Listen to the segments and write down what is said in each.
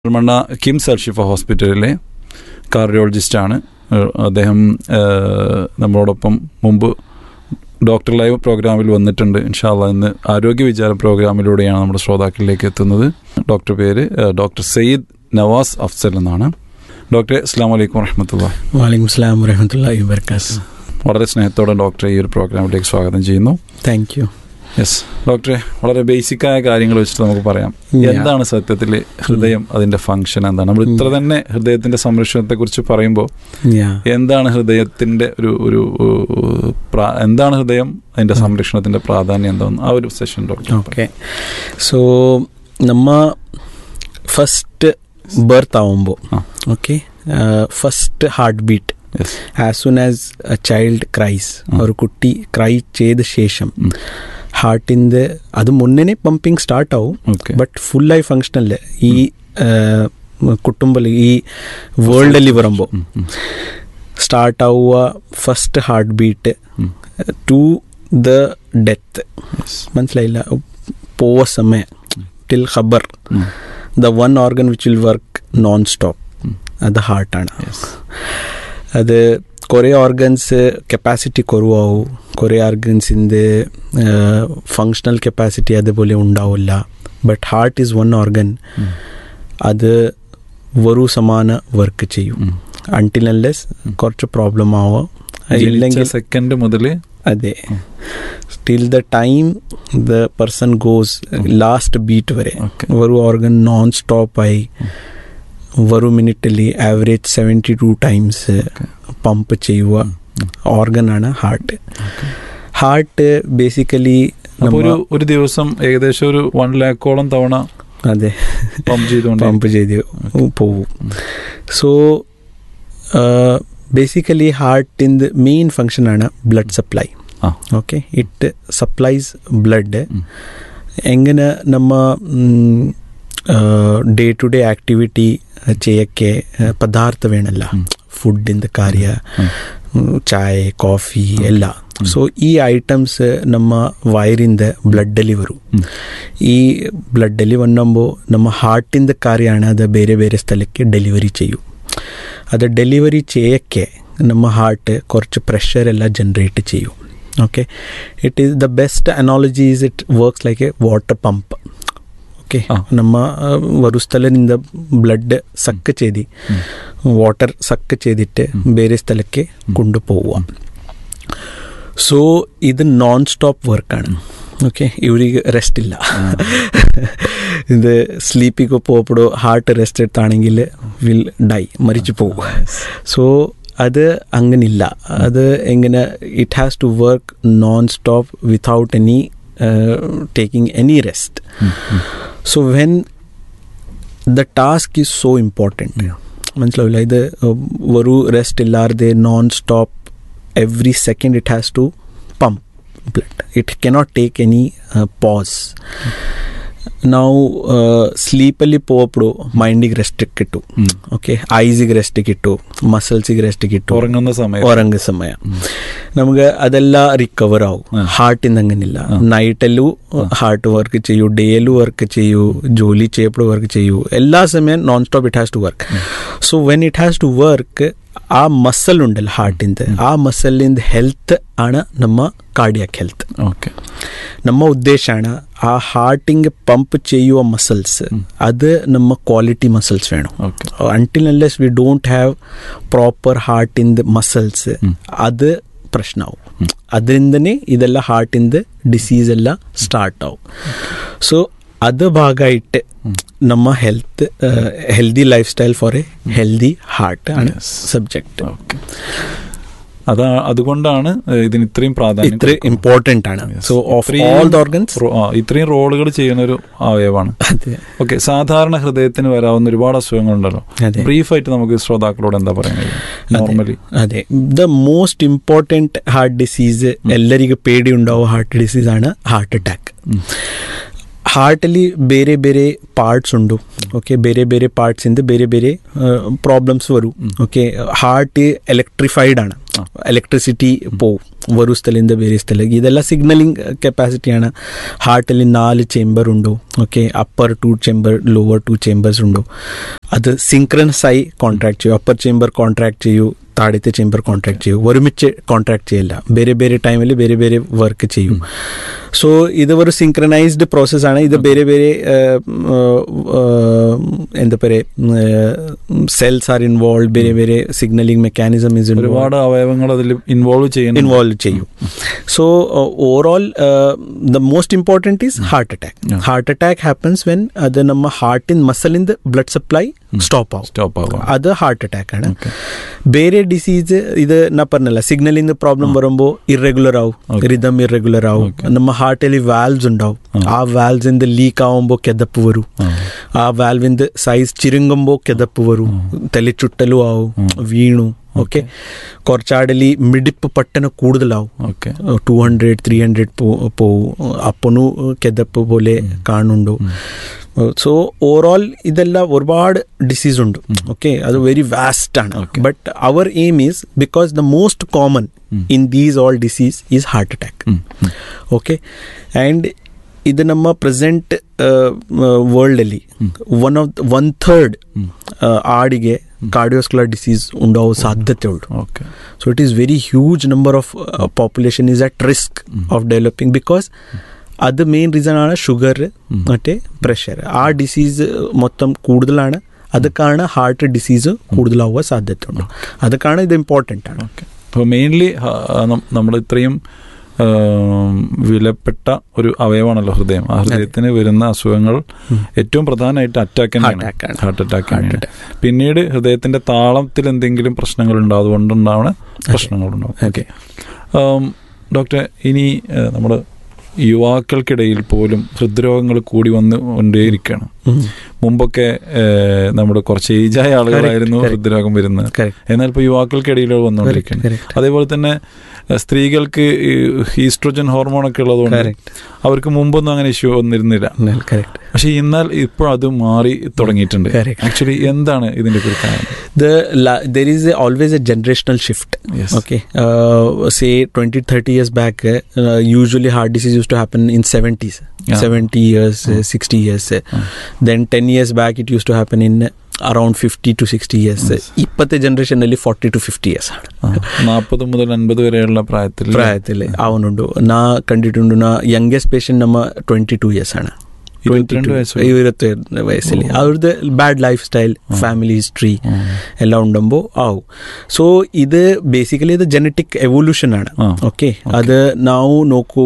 പെരുമണ്ണ കിംസ് അൽഷിഫ ഹോസ്പിറ്റലിലെ കാർഡിയോളജിസ്റ്റാണ് ഏഹ് അദ്ദേഹം ഏഹ് നമ്മളോടൊപ്പം മുമ്പ് ഡോക്ടർ ലൈവ് പ്രോഗ്രാമിൽ വന്നിട്ടുണ്ട് ഇൻഷാല്ല ഇന്ന് ആരോഗ്യ വിചാര പ്രോഗ്രാമിലൂടെയാണ് നമ്മുടെ ശ്രോതാക്കളിലേക്ക് എത്തുന്നത് ഡോക്ടർ പേര് ഏഹ് ഡോക്ടർ സയ്യിദ് നവാസ് അഫ്സൽ എന്നാണ് ഡോക്ടറെ അസ്സാം വലൈക്കും വറഹമത്തുള്ള വാലിക്കും സ്ലാം വരഹമത്തല്ലാഹി വർക്കാസ് വളരെ സ്നേഹത്തോടെ ഡോക്ടറെ ഈ ഒരു പ്രോഗ്രാമിലേക്ക് സ്വാഗതം ചെയ്യുന്നു താങ്ക് യു യെസ് ഡോക്ടറെ വളരെ ബേസിക്കായ കാര്യങ്ങൾ വെച്ചിട്ട് നമുക്ക് പറയാം Yeah. എന്താണ് സത്യത്തിൽ ഹൃദയം അതിന്റെ ഫംഗ്ഷൻ എന്താണ് നമ്മൾ ഇത്ര തന്നെ ഹൃദയത്തിന്റെ സംരക്ഷണത്തെ കുറിച്ച് പറയുമ്പോൾ യാ എന്താണ് ഹൃദയത്തിന്റെ ഒരു ഒരു uh, പ്രാ- എന്താണ് ഹൃദയം അതിന്റെ സംരക്ഷണത്തിന്റെ പ്രാധാന്യം എന്താണെന്ന് ആ ഒരു സെഷൻ ഡോക്ടർ ഓക്കെ സോ നമ്മ ഫസ്റ്റ് ബർത്ത് ആവുമ്പോൾ ആ. Okay first heart beat yes as soon as a child cries ആ. ഒരു കുട്ടി ക്രൈ ചെയ്ത ശേഷം ഉം. ഹാർട്ടിൻ്റെ അത് മുന്നേ പമ്പിങ് സ്റ്റാർട്ട് ആവും ഓക്കെ ബട്ട് ഫുള്ളായി ഫങ്ഷനല്ല ഈ കുട്ടുമ്പോൾ ഈ വേൾഡಲ್ಲಿ വരുമ്പോൾ ಸ್ಟಾರ್ಟ್ ಆಗುವ first heart beat to the death മനസ്സിലായില്ല പോവ സമയ ടിൽ ഖബർ the one organ which will work non stop അത് ഹാർട്ടാണ് അത് കുറേ ഓർഗൻസ് കപ്പാസിറ്റി കുറവാവും കുറേ ഓർഗൻസിൻ്റെ ഫങ്ഷണൽ കപ്പാസിറ്റി അതുപോലെ ഉണ്ടാവില്ല but heart is one organ അത് വറു സമാന വർക്ക് ചെയ്യും അൺടിൽ അൺലെസ് കുറച്ച് പ്രോബ്ലം ആവാം ഇല്ലെങ്കിൽ സെക്കൻഡ് മുതൽ അതെ till the time the person goes last beat വരെ Okay. ഒരു ഓർഗൻ നോൺ സ്റ്റോപ്പ് ആയി ഒരു മിനിറ്റിൽ average seventy two times pump ചെയ്യുക ഓർഗൻ ആണ് ഹാർട്ട് ഹാർട്ട് ബേസിക്കലി അപ്പൊ ഒരു ഒരു ദിവസം ഏകദേശം ഒരു വൺ ലാക്കോളം തവണ അതെ പമ്പ് ചെയ്തുകൊണ്ട് പമ്പ് ചെയ്ത് പോവും സോ ബേസിക്കലി ഹാർട്ടിൻ്റെ മെയിൻ ഫങ്ഷനാണ് ബ്ലഡ് സപ്ലൈ ആ ഓക്കെ ഇറ്റ് സപ്ലൈസ് ബ്ലഡ് ഉം. എങ്ങനെ നമ്മ ಡೇ ಟು ಡೇ ಆಕ್ಟಿವಿಟಿ చేయಕ್ಕೆ ಪದಾರ್ಥ ವೇಣಲ್ಲ ಹ್ಮ್. ಫುಡ್ಡಿಂದ ಕಾರ್ಯ ಹ್ಮ್. ಹ್ಮ್, ಚಾಯ್ ಕಾಫಿ ಎಲ್ಲ ಸೊ ಈ ಐಟಮ್ಸ್ ನಮ್ಮ ವೈರಿಂದ ಬ್ಲಡ್ಡಲ್ಲಿ ಬರು ಹ್ಮ್. ഈ ബ്ലഡಲ್ಲಿ വന്നുമ്പോൾ ನಮ್ಮ ഹാർട്ടിൻ്റെ കാര്യമാണ് അത് ಬೇರೆ ಬೇರೆ സ്ഥലಕ್ಕೆ ಡೆಲಿವರಿ ചെയ്യും അത് ഡെലിവറി ചെയ്യಕ್ಕೆ ನಮ್ಮ ಹಾರ್ಟ್ കുറച്ച് പ്രഷർ ಎಲ್ಲ ജനറേറ്റ് ചെയ്യും okay it is the best analogy is it works like a water pump okay ಆ. ನಮ್ಮ ಆ, ಒಂದು ಸ್ಥಳದಿಂದ ಬ್ಲಡ್ ಸಕ್ಕ ചെയ്തി ವಾಟರ್ ಸಕ್ಕ ചെയ്തിട്ട് ಬೇರೆ സ്ഥലಕ್ಕೆ ಕೊಂಡು പോവുക സോ ഇത് നോൺ സ്റ്റോപ്പ് വർക്കാണ് ഓക്കെ ഇവರಿಗೆ ರೆಸ್ಟ್ ಇಲ್ಲ ഇത് സ്ലീപ്പിക്ക് പോകുമ്പോൾ ഹാർട്ട് റെസ്റ്റ് എടുത്താണെങ്കിൽ വിൽ ഡൈ മരിച്ചു പോകും സോ അത് അങ്ങനില്ല അത് എങ്ങനെ it has to work non stop without any taking any rest so when the task is so important മനസ്സിലാവില്ല ഇത് ഒരു റെസ്റ്റ് ഇല്ലാതെ non stop every second it has to pump blood it cannot take any pause ನಾವು ಸ್ಲೀಪಲ್ಲಿ ಪೋಪಡು ಮೈಂಡಿಗೆ rest ಕಿಟ್ಟು ಹ್ಮ್. Okay ಐಸಿಗೆ ರೆಸ್ಟ್ ಕಿಟ್ಟು ಮಸಲ್ಸಿಗೆ ರೆಸ್ಟ್ ಕಿಟ್ಟು ഉറങ്ങുന്ന സമയം ಹೊರಂಗ ಸಮಯ ನಮಗೆ ಅದೆಲ್ಲ ರಿಕವರ್ ಆವು ಹ್ಮ್. ഹാർട്ടിൽ അങ്ങനില്ല നൈറ്റല്ലു ഹാർട്ട് വർക്ക് ചെയ്യൂ ഡേയിലും വർക്ക് ചെയ്യൂ ജോലി ചെയ്യപ്പോൾ വർക്ക് ചെയ്യൂ എല്ലാ സമയം non stop it has to work so when it has to work ആ മസൽ ഉണ്ടല്ലോ ഹാർട്ടിൻ്റെ ആ മസലിൻ്റെ ಹೆಲ್ತ್ ആണ് നമ്മ കാർഡിയാക് ಹೆಲ್ತ್ ഓക്കെ ನಮ್ಮ ಉದ್ದೇಶಾണ് ಆ ಹಾರ್ಟಿಂಗ್ ಪಂಪ್ ചെയ്യുವ ಮಸಲ್ಸ್ ಅದು ನಮ್ಮ ಕ್ವಾಲಿಟಿ ಮಸಲ್ಸ್ വേണം okay until unless we don't have proper heart in muscles ಅದು ಪ್ರಶ್ನೆ ಅವು ಅದರಿಂದನೇ ಇದೆಲ್ಲ ಹಾರ್ಟಿಂದ ಡಿಸೀಸ್ ಎಲ್ಲ ಸ್ಟಾರ್ಟ್ ಅವು ಸೊ ಅದು ಭಾಗ ಇಟ್ಟು ನಮ್ಮ health healthy lifestyle for a healthy heart ആണ് സബ്ജക്റ്റ് ഓക്കെ അതാ അതുകൊണ്ടാണ് ഇതിന് ഇത്രയും പ്രാധാന്യം ഇത്ര ഇമ്പോർട്ടൻ്റ് ആണ് സോ ഓഫ് ഇത്രയും ഓൾ ദ ഓർഗൻസ് റോ- ആ, ഇത്രയും റോളുകൾ ചെയ്യുന്ന ഒരു അവയവാണ് അതെ ഓക്കെ സാധാരണ ഹൃദയത്തിന് വരാവുന്ന ഒരുപാട് അസുഖങ്ങളുണ്ടല്ലോ അതെ ബ്രീഫായിട്ട് നമുക്ക് ശ്രോതാക്കളോട് എന്താ പറയാൻ കഴിയും നോർമലി അതെ the most important heart disease ಎಲ್ಲರಿಗೂ പേടി ഉണ്ടാവുക ഹാർട്ട് ഡിസീസ് ആണ് ഹാർಟ್ ಅಟ್ಯಾಕ್ ಹಾರ್ಟಲ್ಲಿ ಬೇರೆ ಬೇರೆ ಪಾರ್ಟ್ಸ್ ಉಂಟು ಓಕೆ ಬೇರೆ ಬೇರೆ ಪಾರ್ಟ್ಸಿಂದ ಬೇರೆ ಬೇರೆ ಪ್ರಾಬ್ಲಮ್ಸ್ ಬರು ಓಕೆ ಹಾರ್ಟ್ ಎಲೆಕ್ಟ್ರಿಫೈಡ್ ആണ് ಎಲೆಕ್ಟ್ರಿಸಿಟಿ പോവും ഒരു സ്ഥലದಿಂದ ಬೇರೆ സ്ഥലಕ್ಕೆ ಇದೆಲ್ಲ ಸಿಗ್ನಲಿಂಗ್ ಕೆಪಾಸಿಟಿയാണ് ಹಾರ್ಟಲ್ಲಿ ನಾല് ചേംബർ ഉണ്ടോ okay upper two chamber lower two chambers ഉണ്ടോ അത് സിങ്ക്രനസ് ആയി കോൺട്രാക്ട് ചെയ്യൂ അപ്പർ ചേംബർ കോൺട്രാക്ട് ചെയ്യൂ താഴത്തെ ചേംബർ കോൺട്രാക്ട് ചെയ്യൂ ഒരുമിച്ച് കോൺട്രാക്ട് ചെയ്യില്ല ಬೇರೆ ಬೇರೆ ಟೈಮಲ್ಲಿ ಬೇರೆ ಬೇರೆ ವರ್ಕ್ ചെയ്യും ಸೊ ഇത് ഒരു സിങ്ക്രനൈസ്ഡ് പ്രോസസ്സാണ് ഇത് ಬೇರೆ ಬೇರೆ എന്താ പറയുക സെൽസ് ആർ ഇൻവോൾവ് ಬೇರೆ ಬೇರೆ സിഗ്നലിംഗ് മെക്കാനിസം ഇസ് ഒരുപാട് അവയവങ്ങൾ അതിൽ ഇൻവോൾവ് ചെയ്യുന്നു ഇൻവോൾവ് ചെയ്യും so overall the most important is heart attack Yeah. Heart attack happens when അത് ನಮ್ಮ ಹಾರ್ಟಿನ ಮಸಲಿಂದ ಬ್ಲಡ್ ಸಪ್ಲೈ ಸ್ಟಾಪ್ ಆகும் സ്റ്റോപ്പ് ആവാം അത് ഹാർട്ട് അറ്റാക്ക് ആണ് Okay. ಬೇರೆ ಡಿಸೀಸ್ ഇത് ನಾ പറഞ്ഞല്ല സിഗ്നലിംഗ് പ്രോബ്ലം വരുമ്പോൾ ഇറഗുലർ ആവും Okay. റിതം ഇറഗുലർ ആവും Okay. ನಮ್ಮ ಹಾರ್ಟಲ್ಲಿ ವಾಲ್ವ್ಸ್ ഉണ്ടാവും Ah. ആ വാൽവ്സിന്റെ ലീക്ക് ആവുമ്പോൾ ಕೆದപ്പ് വരും ആ. ആ വാൽവിന്റെ സൈസ് ചിരുങ്ങുമ്പോൾ ಕೆದപ്പ് വരും തലി ചുട്ടലും ആവും വീണു ഓക്കെ കുറച്ചാടലി മിടിപ്പ് പട്ടന കൂടുതലാവും okay two hundred three hundred പോവും അപ്പനു ಕೆದപ്പ് പോലെ കാണുന്നുണ്ടോ സോ ഓവറോൾ ഇതെല്ലാം ഒരുപാട് ഡിസീസ് ഉണ്ട് ഓക്കെ അത് വെരി വാസ്റ്റ് ആണ് Okay. But our aim is because the most common in these all disease is heart attack okay and ಇದು ನಮ್ಮ ಪ್ರೆಸೆಂಟ್ ವರ್ಲ್ಡಲ್ಲಿ ಒನ್ ಆಫ್ ಒನ್ ಥರ್ಡ್ ಆಡಿಗೆ ಕಾರ್ಡಿಯೋಸ್ಕುಲರ್ ಡಿಸೀಸ್ ಉಂಡಾವ ಸಾಧ್ಯತೆ ಉಂಟು okay so it is very huge number of population is at risk of developing because അത് main reason ആണ് sugar മറ്റേ പ്രഷർ ആ ഡിസീസ് മൊത്തം കൂടുതലാണ് അതൊക്കെയാണ് ഹാർട്ട് ഡിസീസ് കൂടുതലാവാൻ സാധ്യത ഉണ്ട് അതൊക്കെയാണ് ഇത് ഇമ്പോർട്ടൻ്റ് ആണ് ഓക്കെ അപ്പോൾ മെയിൻലി നമ്മൾ ഇത്രയും ആ, വിലപ്പെട്ട ഒരു അവയവമാണല്ലോ ഹൃദയം ആ ഹൃദയത്തിന് വരുന്ന അസുഖങ്ങൾ ഏറ്റവും പ്രധാനമായിട്ട് അറ്റാക്ക് Heart തന്നെയാണ് attack ആണ്. ഹാർട്ട് അറ്റാക്ക് Heart തന്നെയാണ് പിന്നീട് ഹൃദയത്തിന്റെ താളത്തിൽ എന്തെങ്കിലും പ്രശ്നങ്ങൾ ഉണ്ടാവും അതുകൊണ്ടുണ്ടാവുന്ന പ്രശ്നങ്ങളുണ്ടാവും ഓക്കെ ഡോക്ടർ ഇനി നമ്മൾ യുവാക്കൾക്കിടയിൽ പോലും ഹൃദ്രോഗങ്ങൾ കൂടി വന്ന് കൊണ്ടേയിരിക്കുകയാണ് മുമ്പൊക്കെ നമ്മൾ കുറച്ച് ഏജായ ആളുകളായിരുന്നു correct. ഹൃദ്രോഗം വരുന്നത് കറക്റ്റ് എന്നാൽ ഇപ്പോൾ യുവാക്കൾക്കിടയിൽ വന്നുകൊണ്ടിരിക്കുകയാണ് correct. അതേപോലെ തന്നെ ഏഹ്, സ്ത്രീകൾക്ക് ഈസ്ട്രോജൻ ഹോർമോൺ ഒക്കെ ഉള്ളതുകൊണ്ട് Correct. അവർക്ക് മുമ്പൊന്നും അങ്ങനെ ഇഷ്യൂ വന്നിരുന്നില്ല കറക്റ്റ് പക്ഷെ എന്നാൽ ഇപ്പോൾ അത് മാറി തുടങ്ങിയിട്ടുണ്ട് Correct. ആക്ച്വലി എന്താണ് ഇതിന്റെ ഒരു കാരണം the la- there is a, always a generational shift Yes. okay uh, say 20 30 years back uh, uh, usually heart disease used to happen in 70s Yeah. 70 years uh, 60 years uh, then 10 years back it used to happen in uh, around 50 to 60 years Yes. ഇപ്പോഴത്തെ ജനറേഷനിൽ forty to fifty years ആണ് നാൽപ്പത് മുതൽ അൻപത് വരെയുള്ള പ്രായത്തിൽ പ്രായത്തിൽ ആവുന്നുണ്ട് ನಾ ಕಂಡಿട്ടുണ്ട് ನಾ ಯಂಗೆಸ್ಟ್ ಪೇಷಂಟ್ ನಮ್ಮ ಟ್ವೆಂಟಿ ಟೂ ಇಯರ್ಸ್ ಅಣ್ಣ ഇരുപത്തിരണ്ട് വയസ്സുള്ള- ഇരുപത്തി വയസ്സിൽ ಅವ್ರದ್ದು bad lifestyle family history ಎಲ್ಲ ಉಂಡುമ്പോൾ ಆವು ಸೊ ಇದು ಬೇಸಿಕಲಿ ಇದು ಜೆನೆಟಿಕ್ ಎವಲ್ಯೂಷನ್ ആണ് ആ. ಓಕೆ ಅದು ನಾವು ನೋಕು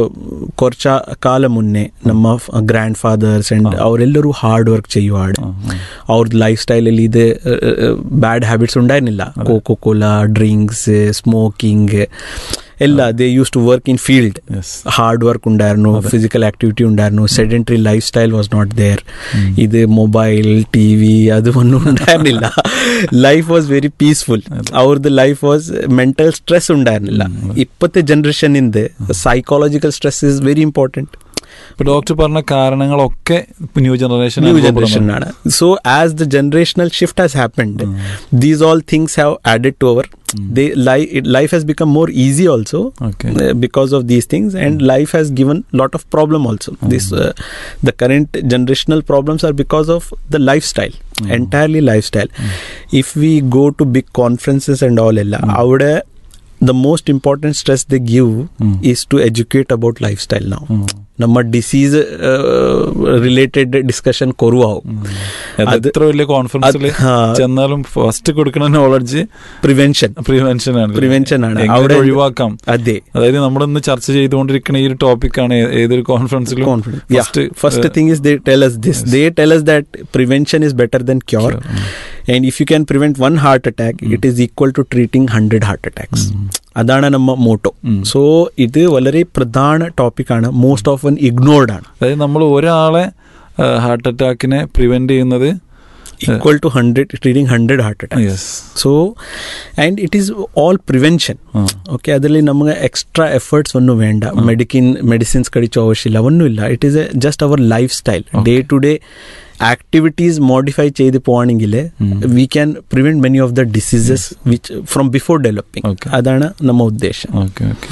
കുറച്ച ಕಾಲ ಮುನ್ನೆ ನಮ್ಮ ಗ್ರ್ಯಾಂಡ್ ಫಾದರ್ಸ್ ಅಂಡ್ ಅವರೆಲ್ಲರೂ ಹಾರ್ಡ್ ವರ್ಕ್ ചെയ്യുവാണ് ಅವ್ರದ್ದು ಲೈಫ್ ಸ್ಟೈಲಲ್ಲಿ ಇದು ಬ್ಯಾಡ್ ಹ್ಯಾಬಿಟ್ಸ್ ഉണ്ടായിരുന്നില്ല ಕೋಕೋ ಕೋಲಾ ಡ್ರಿಂಕ್ಸ್ ಸ್ಮೋಕಿಂಗ್ ಎಲ್ಲ they use to work in field Yes. Hard work ഉണ്ടായിരുന്നു ഫിസിക്കൽ ആക്ടിവിറ്റി ഉണ്ടായിരുന്നു sedentary lifestyle was not there ഇത് മൊബൈൽ ടി വി അതൊന്നും ഉണ്ടായിരുന്നില്ല ലൈഫ് വാസ് വെരി പീസ്ഫുൾ ಅವ್ರದ್ದು ലൈഫ് വാസ് മെന്റൽ സ്ട്രെസ് ഉണ്ടായിരുന്നില്ല ഇപ്പോഴത്തെ ജനറേഷനിന്ത് psychological stress is very important ഇപ്പൊ ഡോക്ടർ പറഞ്ഞ കാരണങ്ങളൊക്കെ ന്യൂ ജനറേഷൻ ന്യൂ ജനറേഷൻ ആണ് so as the generational shift has happened these all things have added to our life has become more easy also Okay. uh, because of these things and life has given lot of problem also this uh, the current generational problems are because of the lifestyle entirely lifestyle if we go to big conferences and all ella avade the most important stress they give Mm. is to educate about lifestyle now ನಮ್ಮ disease related discussion കുറവാവും അത് എത്ര വലിയ കോൺഫറൻസിൽ അത് ആ. ചെന്നാലും first കൊടുക്കുന്ന നോളജ് പ്രിവെൻഷൻ പ്രിവെൻഷൻ ആണ് Prevention ആണ്. എങ്ങനെ അവിടെ- ഒഴിവാക്കാം അതെ അതായത് നമ്മൾ ഇന്ന് ചർച്ച ചെയ്തുകൊണ്ടിരിക്കുന്ന ഈ ഒരു ടോപ്പിക്കാണ് ഏതൊരു കോൺഫറൻസിലും confident. Yeah. First thing is they tell us this. They tell us that prevention is better than cure. And if you can prevent one heart attack, it is equal to treating 100 heart attacks. അതാണ് നമ്മ motto so ഇത് വളരെ പ്രധാന ടോപ്പിക്കാണ് most often ignored ആണ് അതായത് നമ്മൾ ഒരാളെ ഹാർട്ട് അറ്റാക്കിനെ പ്രിവെന്റ് ചെയ്യുന്നത് equal to hundred treating hundred heart attack yes so and it is all prevention okay ಅದರಲ್ಲಿ ನಮಗೆ ಎಕ್ಸ್ಟ್ರಾ ಎಫರ್ಟ್ಸ್ ಒನ್ನು ಬೇಡ ಮೆಡಿಕಿನ್ ಮೆಡಿಸಿನ್ಸ್ ಕಡಿಚೋ ಅವಶ್ಯ ಇಲ್ಲ ಒನ್ನೂ ಇಲ್ಲ it is a just our lifestyle day to day activities modify ചെയ്ത് പോവാണെങ്കിൽ ഉം. We can prevent many of the diseases which from before developing Okay. അതാണ് നമ്മ ഉദ്ദേശം ഓക്കെ ഓക്കെ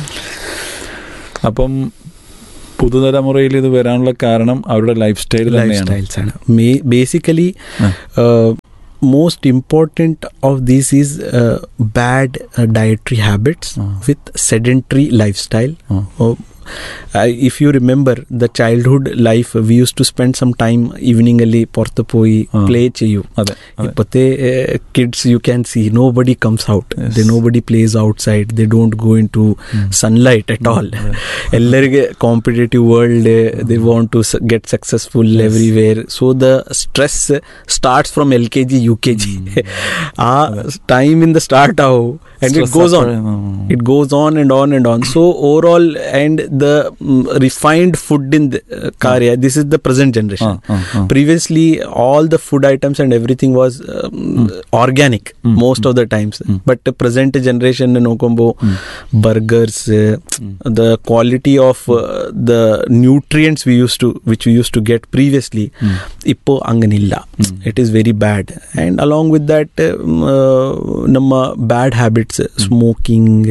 അപ്പം പുതുതലമുറയിൽ ഇത് വരാനുള്ള കാരണം അവരുടെ ലൈഫ് സ്റ്റൈൽ ലൈഫ് തന്നെയാണ് സ്റ്റൈൽസ് ആണ് ബേസിക്കലി ആ. Most important of these is bad dietary habits ആ. വിത്ത് സെഡൻറ്ററി ലൈഫ് സ്റ്റൈൽ ആ. If you remember the childhood life we use to spend some time ഈവനിംഗಲ್ಲಿ പുറത്ത് പോയി ആ. പ്ലേ ചെയ്യൂ അതെ അതെ ഇപ്പോഴത്തെ kids you can see nobody comes out Yes. The nobody plays outside the don't go into sunlight at all അതെ. ಎಲ್ಲರಿಗೆ competitive world they want to get successful Yes. Everywhere so the stress starts from L K G U K G ಆ time in the start ಅವು and it Stress goes on ಅಪ್ಪ- ಹ್ಮ್. it goes on and on and on so overall and the mm, refined food in the uh, karya this is the present generation ആ, ആ, ആ. previously all the food items and everything was um, organic Mm, most mm. of the times Mm. but the present generation nokombo Mm. burgers uh, Mm. the quality of uh, the nutrients we used to which we used to get previously Mm. ippo anganilla Mm. it is very bad and along with that um, uh, ನಮ್ಮ bad habits smoking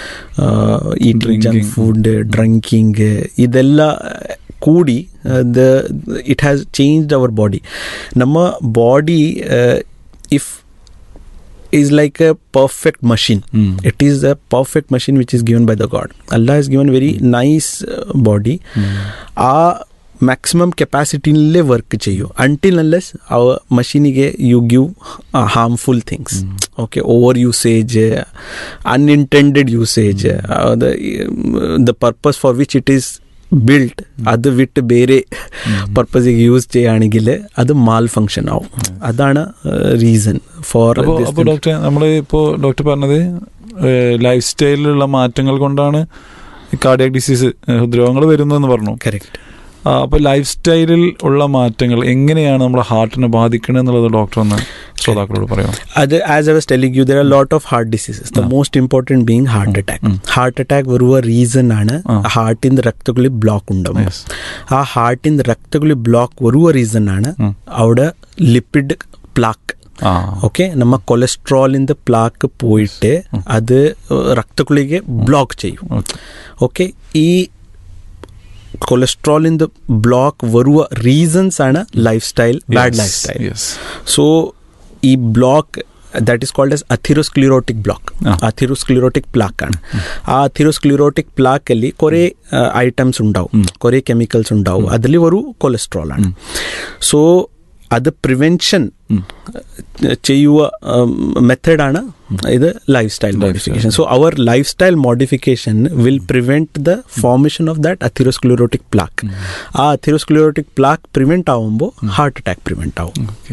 eating junk Drinking. Food drinking ಇದೆಲ್ಲ ಕೂಡಿ the it has changed our body ನಮ್ಮ body if is like a perfect machine Mm. it is a perfect machine which is given by the god allah has given very nice uh, body Mm. ಆ maximum ಕೆಪಾಸಿಟಿನಲ್ಲೇ work ചെയ്യൂ until unless ಅವ ಮಷೀನಿಗೆ you give harmful things okay over usage unintended usage the purpose for which it is built ಅದು ಬಿಟ್ಟು ಬೇರೆ പർപ്പസിಗೆ use ചെയ്യുകയാണെങ്കിൽ അത് മാൽ ഫങ്ഷൻ ആവും അതാണ് റീസൺ ഫോർ അപ്പോൾ അപ്പോൾ ഡോക്ടർ നമ്മൾ ഇപ്പോൾ ഡോക്ടർ പറഞ്ഞത് ലൈഫ് സ്റ്റൈലിലുള്ള മാറ്റങ്ങൾ കൊണ്ടാണ് കാർഡിയാക് ഡിസീസ് ഹൃദ്രോഗങ്ങൾ വരുന്നതെന്ന് പറഞ്ഞു കറക്റ്റ് ആ, അപ്പോൾ ലൈഫ് സ്റ്റൈലിൽ ഉള്ള മാറ്റങ്ങൾ എങ്ങനെയാണ് നമ്മുടെ ഹാർട്ടിനെ ബാധിക്കണത് എന്നുള്ളത് ഡോക്ടർ ഒന്ന് ശ്രോതാക്കളോട് പറയാം അത് as I was telling you there are lot of heart diseases the ആ. Most important being heart attack ഉം. ഹാർട്ട് അറ്റാക്ക് ಬರುವ ರೀಸನ್ ആണ് ആ. ഹാർട്ടിന്റെ രക്തಗುಳಿ ಬ್ಲಾಕ್ ഉണ്ടാവും Yes. ആ ഹാർട്ടിന്റെ രക്തಗುಳಿ ಬ್ಲಾಕ್ ಬರುವ ರೀಸನ್ ആണ് ഉം. അവിടെ ലിപ്പിഡ് പ്ലാക്ക് ആ ഓക്കെ ನಮ್ಮ കൊളസ്ട്രോളിന്റെ പ്ലാക്ക് പോയിട്ട് അത് രക്തಗುಳಿಗೆ ಬ್ಲಾಕ್ ചെയ്യും ഓക്കെ ಓಕೆ ಈ ಕೊಲೆಸ್ಟ್ರಾಲಿಂದ ಬ್ಲಾಕ್ ಬರುವ ರೀಸನ್ಸ್ ആണ് lifestyle bad lifestyle yes so ಈ block that is called as atherosclerotic block ആ. ಅಥಿರೋಸ್ಕ್ಲಿರೋಟಿಕ್ ಪ್ಲಾಕ್ ആണ് ആ ಅಥಿರೋಸ್ಕ್ಲಿರೋಟಿಕ್ ಪ್ಲಾಕ್ ಅಲ್ಲಿ കുറെ ഐറ്റംസ് ഉണ്ടാവും ഉം. കുറെ കെമിക്കൽസ് ഉണ്ടാവും അതിൽ ഒരു കൊളസ്ട്രോൾ ആണ് സോ അത് പ്രിവെൻഷൻ ഉം. ചെയ്യുക മെത്തേഡാണ് ഇത് lifestyle Lifestyle. Modification so our lifestyle modification will prevent the formation of that atherosclerotic plaque ആ അഥിരോസ്ക്ലിയോട്ടിക് പ്ലാക്ക് പ്രിവെന്റ് ആവുമ്പോൾ ഹാർട്ട് അറ്റാക്ക് പ്രിവെന്റ് ആവും ഓക്കെ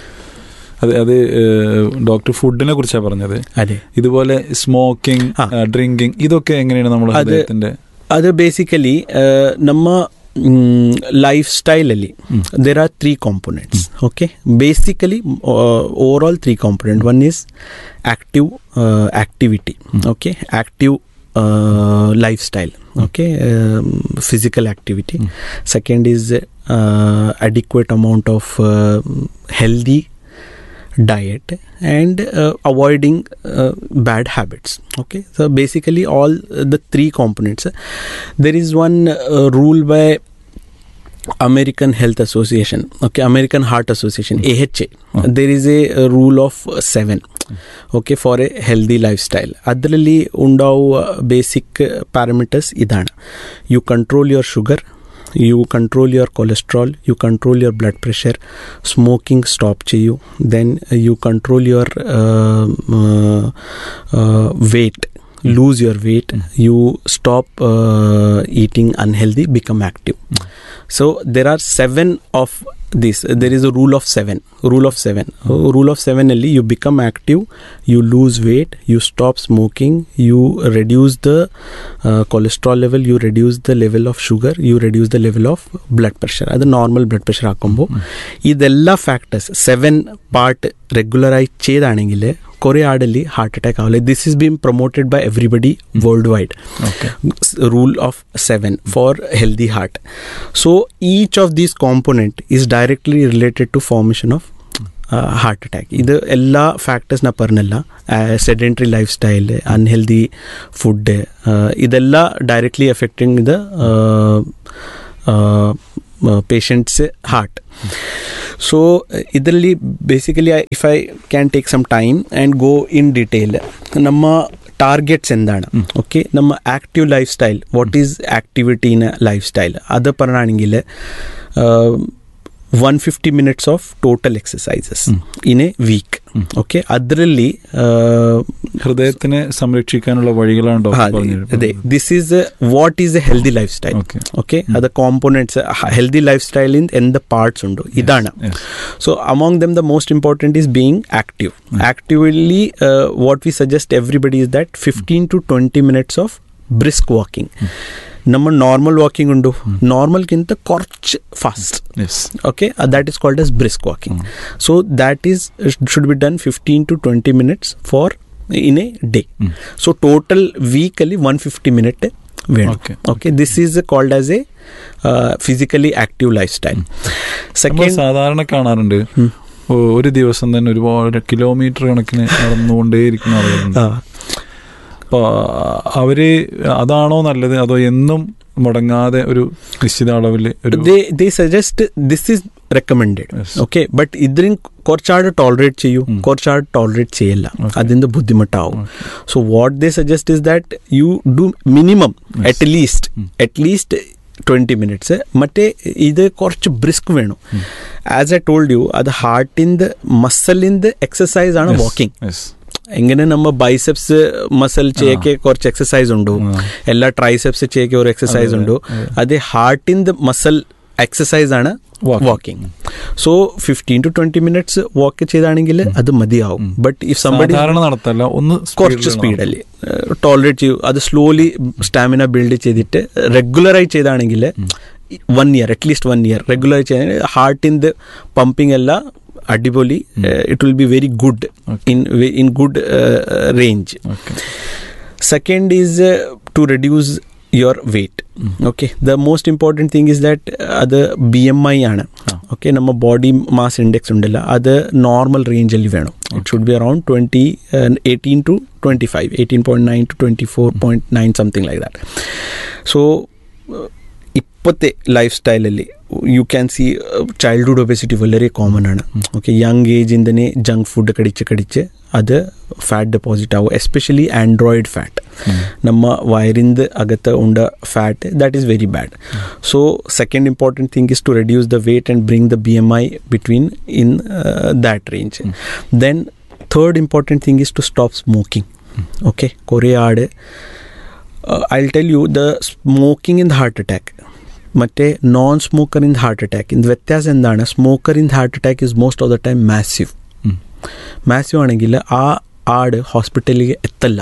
അതെ അത് ഡോക്ടർ ഫുഡിനെ കുറിച്ചാണ് പറഞ്ഞത് അതെ ഇതുപോലെ സ്മോക്കിംഗ് ആ. ഡ്രിങ്കിങ് ഇതൊക്കെ എങ്ങനെയാണ് നമ്മുടെ അത് ഹൃദയത്തിന്റെ ಅದು ಬೇಸಿಕಲಿ ನಮ್ಮ ಲೈಫ್ ಸ್ಟೈಲಲ್ಲಿ there are three components okay basically overall three component one is active activity okay active lifestyle okay physical activity second is adequate amount of healthy diet and uh, avoiding uh, bad habits okay so basically all uh, the three components there is one uh, rule by american health association okay american heart association aha there is a, a rule of uh, 7 okay for a healthy lifestyle ಅದರಲ್ಲಿ ഉണ്ടാവുക basic parameters ಇದಾണ് you control your sugar you control your cholesterol you control your blood pressure smoking stop cheyu then uh, you control your uh, uh, uh, weight lose your weight you stop uh, eating unhealthy become active so there are seven of this there is a rule of seven rule of seven Uh, rule of seven ಅಲ್ಲಿ you become active you lose weight you stop smoking you reduce the uh, cholesterol level you reduce the level of sugar you reduce the level of blood pressure ಅದು normal blood pressure ಹಾಕೊಂಬೋ ಇದೆಲ್ಲ factors seven part regular ಆಗಿ ചെയ്താണെങ്കിൽ ಕೊರೆ ಆಡಲ್ಲಿ heart attack ಆಗಲ್ಲ this is been promoted by everybody worldwide okay rule of 7 for healthy heart so each of these component is directly related to formation of heart attack ಇದು ಎಲ್ಲ ಫ್ಯಾಕ್ಟರ್ಸ್ನ ಪರ್ನೆಲ್ಲ sedentary lifestyle unhealthy food ಇದೆಲ್ಲ directly affecting the patient's heart so ಇದರಲ್ಲಿ basically if I can take some time and go in detail ನಮ್ಮ targets എന്താണ് okay നമ്മ active lifestyle what is activity in lifestyle അത് പറയുകയാണെങ്കിൽ one fifty minutes of total exercises in a week okay ಅದರಲ್ಲಿ ഹൃദയത്തിനെ സംരക്ഷിക്കാനുള്ള വഴികളാണ് doctor പറഞ്ഞത് ಅದೇ this is what is a healthy lifestyle okay okay ಅದ ಕಾಂಪೊನೆಂಟ್ಸ್ ಹೆಲ್ದಿ ಲೈಫ್ ಸ್ಟೈಲ್ ಇಂದ ಎಂದ ಪಾರ್ಟ್ಸ್ ಉಂಟು ಇದಾണ് so among them the most important is being active actively what we suggest everybody is that fifteen to twenty minutes of brisk walking ನಮ್ಮ normal walking ಉಂಟು ನಾರ್ಮಲ್ಗಿಂತ കുറച്ച് fast yes okay uh, that is called as brisk walking so that is should be done 15 to 20 minutes for in a day so total weekly 150 minute വേണം Okay. okay this is called as a uh, physically active lifestyle നമ്മൾ second സാധാരണ കാണാറുണ്ട് ഓ, ഒരു ദിവസം തന്നെ ഒരുപാട് kilometre കണക്കിന് നടന്നുകൊണ്ടേയിരിക്കുന്ന ആളുകളുണ്ട് uh, അപ്പോൾ അവര് അതാണോ നല്ലത് അതോ എന്നും മുടങ്ങാതെ ഒരു നിശ്ചിത അളവിൽ ഒരു they they suggest this is recommended Yes. Okay but ഇതിന് കുറച്ചാട് ടോളറേറ്റ് ചെയ്യൂ കുറച്ചാട് ടോളറേറ്റ് ചെയ്യില്ല Okay. അതിൻ്റെ ബുദ്ധിമുട്ടാവും so what they suggest is that you do minimum Yes. At least at least twenty minutes മറ്റേ ഇത് കുറച്ച് ബ്രിസ്ക് വേണം ആസ് ഐ ടോൾഡ് യു അത് ഹാർട്ടിൻ്റെ മസലിൻ്റെ എക്സസൈസ് ആണ് വാക്കിംഗ് യെസ് എങ്ങനെ നമ്മ ബൈസെപ്സ് മസൽ ചെയ്യൊക്കെ കുറച്ച് എക്സസൈസ് ഉണ്ടോ എല്ലാ ട്രൈസെപ്സ് ചെയ്യൊക്കെ ഒരു എക്സസൈസ് അതെ, ഉണ്ടോ അതെ. അത് ഹാർട്ടിൻ്റെ മസൽ എക്സസൈസ് ആണ് Walking. Walking so fifteen to twenty minutes walk ചെയ്താണെങ്കിൽ അത് മതിയാവും ബട്ട് ഇഫ് സംബഡി സാധാരണ നടത്തല്ല ഒന്ന് കുറച്ച് speed ല് സ്പീഡಲ್ಲಿ ടോളറേറ്റ് ചെയ്യൂ അത് സ്ലോലി സ്റ്റാമിന ബിൽഡ് ചെയ്തിട്ട് റെഗുലറായി ചെയ്താണെങ്കിൽ one year at least one year regular ചെയ്താൽ ഹാർട്ടിൻ്റെ പമ്പിങ് എല്ലാം അടിപൊളി it will be very good in in good range okay second is uh, to reduce your weight okay the most important thing is that അത് B M I ആണ് ആ. Okay നമ്മ body mass index ഉണ്ടല്ല അത് normal റേഞ്ചിൽ വേണം it should be around twenty eighteen to twenty five eighteen point nine to twenty four point nine something like that so ഇപ്പോഴത്തെ life സ്റ്റൈലಲ್ಲಿ you can see childhood obesity വളരെ common ആണ് okay young ഏജിൽ തന്നെ junk food കടിച്ച് കടിച്ച് അത് fat deposit ആവും എസ്പെഷ്യലി ആൻഡ്രോയിഡ് ഫാറ്റ് ನಮ್ಮ ವೈರಿಂದ ಅಗತ್ತ ಉಂಡ fat that is very bad so second important thing is to reduce the weight and bring the B M I between in that range then third important thing is to stop smoking okay ಕೊರೆ ಆಡ್ I tell you the smoking in heart attack ಮತ್ತು non ಸ್ಮೋಕರಿಂದ heart attack ಇಂದ ವ್ಯತ್ಯಾಸ എന്താണ് സ്മോക്കറിൻ്റെ heart attack is most of the time massive massive ആണെങ്കിൽ ആ ആട് ഹോസ്പിറ്റലിലേക്ക് എത്തല്ല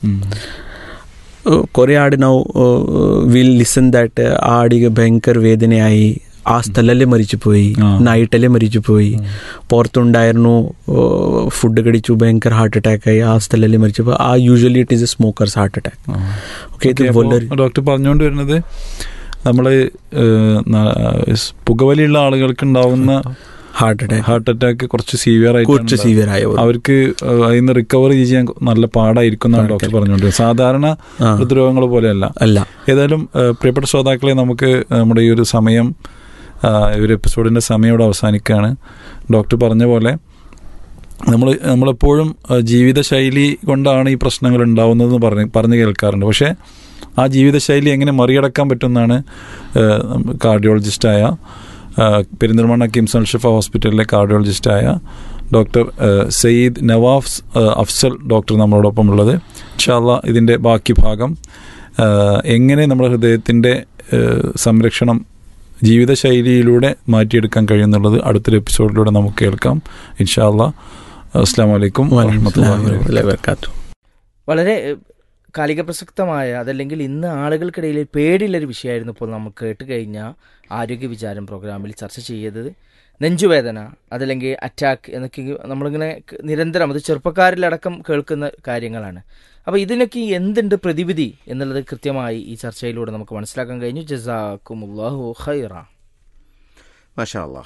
കുറേ ആട് ನಾವು ವಿಲ್ ಲಿಸನ್ ದ್ಯಾಟ್ ಆ ಆಡಿಗೆ ಭಯಂಕರ ವೇದನೆಯಾയി ആ സ്ഥലല്ലേ മരിച്ചു പോയി ആ. നൈറ്റല്ലേ മരിച്ചു പോയി പുറത്തുണ്ടായിരുന്നു ഫുഡ് കടിച്ചു ഭയങ്കര ഹാർട്ട് അറ്റാക്ക് ആയി ആ സ്ഥലല്ലേ മരിച്ചു പോയി ആ usually it is a smoker's heart attack okay ഇത് വളരെ ഡോക്ടർ പറഞ്ഞുകൊണ്ട് വരുന്നത് നമ്മള് ഏഹ്, ന- സ് പുകവലിയുള്ള ആളുകൾക്ക് ഉണ്ടാവുന്ന ഹാർട്ട് അറ്റാക്ക് ഹാർട്ട് അറ്റാക്ക് കുറച്ച് സീവിയർ കുറച്ച് ആയിട്ട് സീവിയർ ആയ ഒരു- അവർക്ക് ഏഹ്, അതിൽ നിന്ന് റിക്കവർ ചെയ്യാൻ നല്ല പാടായിരിക്കും എന്നാണ് ഡോക്ടർ പറഞ്ഞുകൊണ്ട് സാധാരണ ആ. ഹൃദ്രോഗങ്ങൾ പോലെയല്ല അല്ല ഏതായാലും ഏഹ്, പ്രിയപ്പെട്ട ശ്രോതാക്കളെ നമുക്ക് നമ്മുടെ ഈ ഒരു സമയം ആ, ഈ ഒരു എപ്പിസോഡിന്റെ സമയം ഇവിടെ അവസാനിക്കുകയാണ് ഡോക്ടർ പറഞ്ഞ പോലെ നമ്മൾ നമ്മളെപ്പോഴും ആ, ജീവിതശൈലി കൊണ്ടാണ് ഈ പ്രശ്നങ്ങൾ ഉണ്ടാവുന്നതെന്ന് പറഞ്ഞ് പറഞ്ഞു കേൾക്കാറുണ്ട് പക്ഷേ ആ ജീവിതശൈലി എങ്ങനെ മറികടക്കാൻ പറ്റുമെന്നാണ് കാർഡിയോളജിസ്റ്റായ പെരിന്തൽമണ്ണ കിംസ് അൽഷിഫ ഹോസ്പിറ്റലിലെ കാർഡിയോളജിസ്റ്റായ ഡോക്ടർ സയ്യിദ് നവാഫ് അഫ്സൽ ഡോക്ടർ നമ്മളോടൊപ്പം ഉള്ളത് ഇൻഷാല്ല ഇതിൻ്റെ ബാക്കി ഭാഗം ആ, എങ്ങനെ നമ്മുടെ ഹൃദയത്തിൻ്റെ സംരക്ഷണം ജീവിതശൈലിയിലൂടെ മാറ്റിയെടുക്കാൻ കഴിയുന്നുള്ളത് അടുത്തൊരു എപ്പിസോഡിലൂടെ നമുക്ക് കേൾക്കാം ഇൻഷാല്ല അസ്സാം വലൈക്കും വാഹമത്തുള്ള വർക്കാത്തു വളരെ ഏഹ്, കാലിക പ്രസക്തമായ അതല്ലെങ്കിൽ ഇന്ന് ആളുകൾക്കിടയിൽ പേടിയുള്ളൊരു വിഷയമായിരുന്നു ഇപ്പോൾ നമുക്ക് കേട്ട് കഴിഞ്ഞ ആരോഗ്യ വിചാരം പ്രോഗ്രാമിൽ ചർച്ച ചെയ്തത് നെഞ്ചുവേദന അതല്ലെങ്കിൽ അറ്റാക്ക് എന്നൊക്കെ നമ്മളിങ്ങനെ ക- നിരന്തരം അത് ചെറുപ്പക്കാരിലടക്കം കേൾക്കുന്ന കാര്യങ്ങളാണ് അപ്പോൾ ഇതിനൊക്കെ എന്തുണ്ട് പ്രതിവിധി എന്നുള്ളത് കൃത്യമായി ഈ ചർച്ചയിലൂടെ നമുക്ക് മനസ്സിലാക്കാൻ കഴിഞ്ഞു ജസാക്കുമുല്ലാഹു ഖൈറ മാഷാ അല്ലാ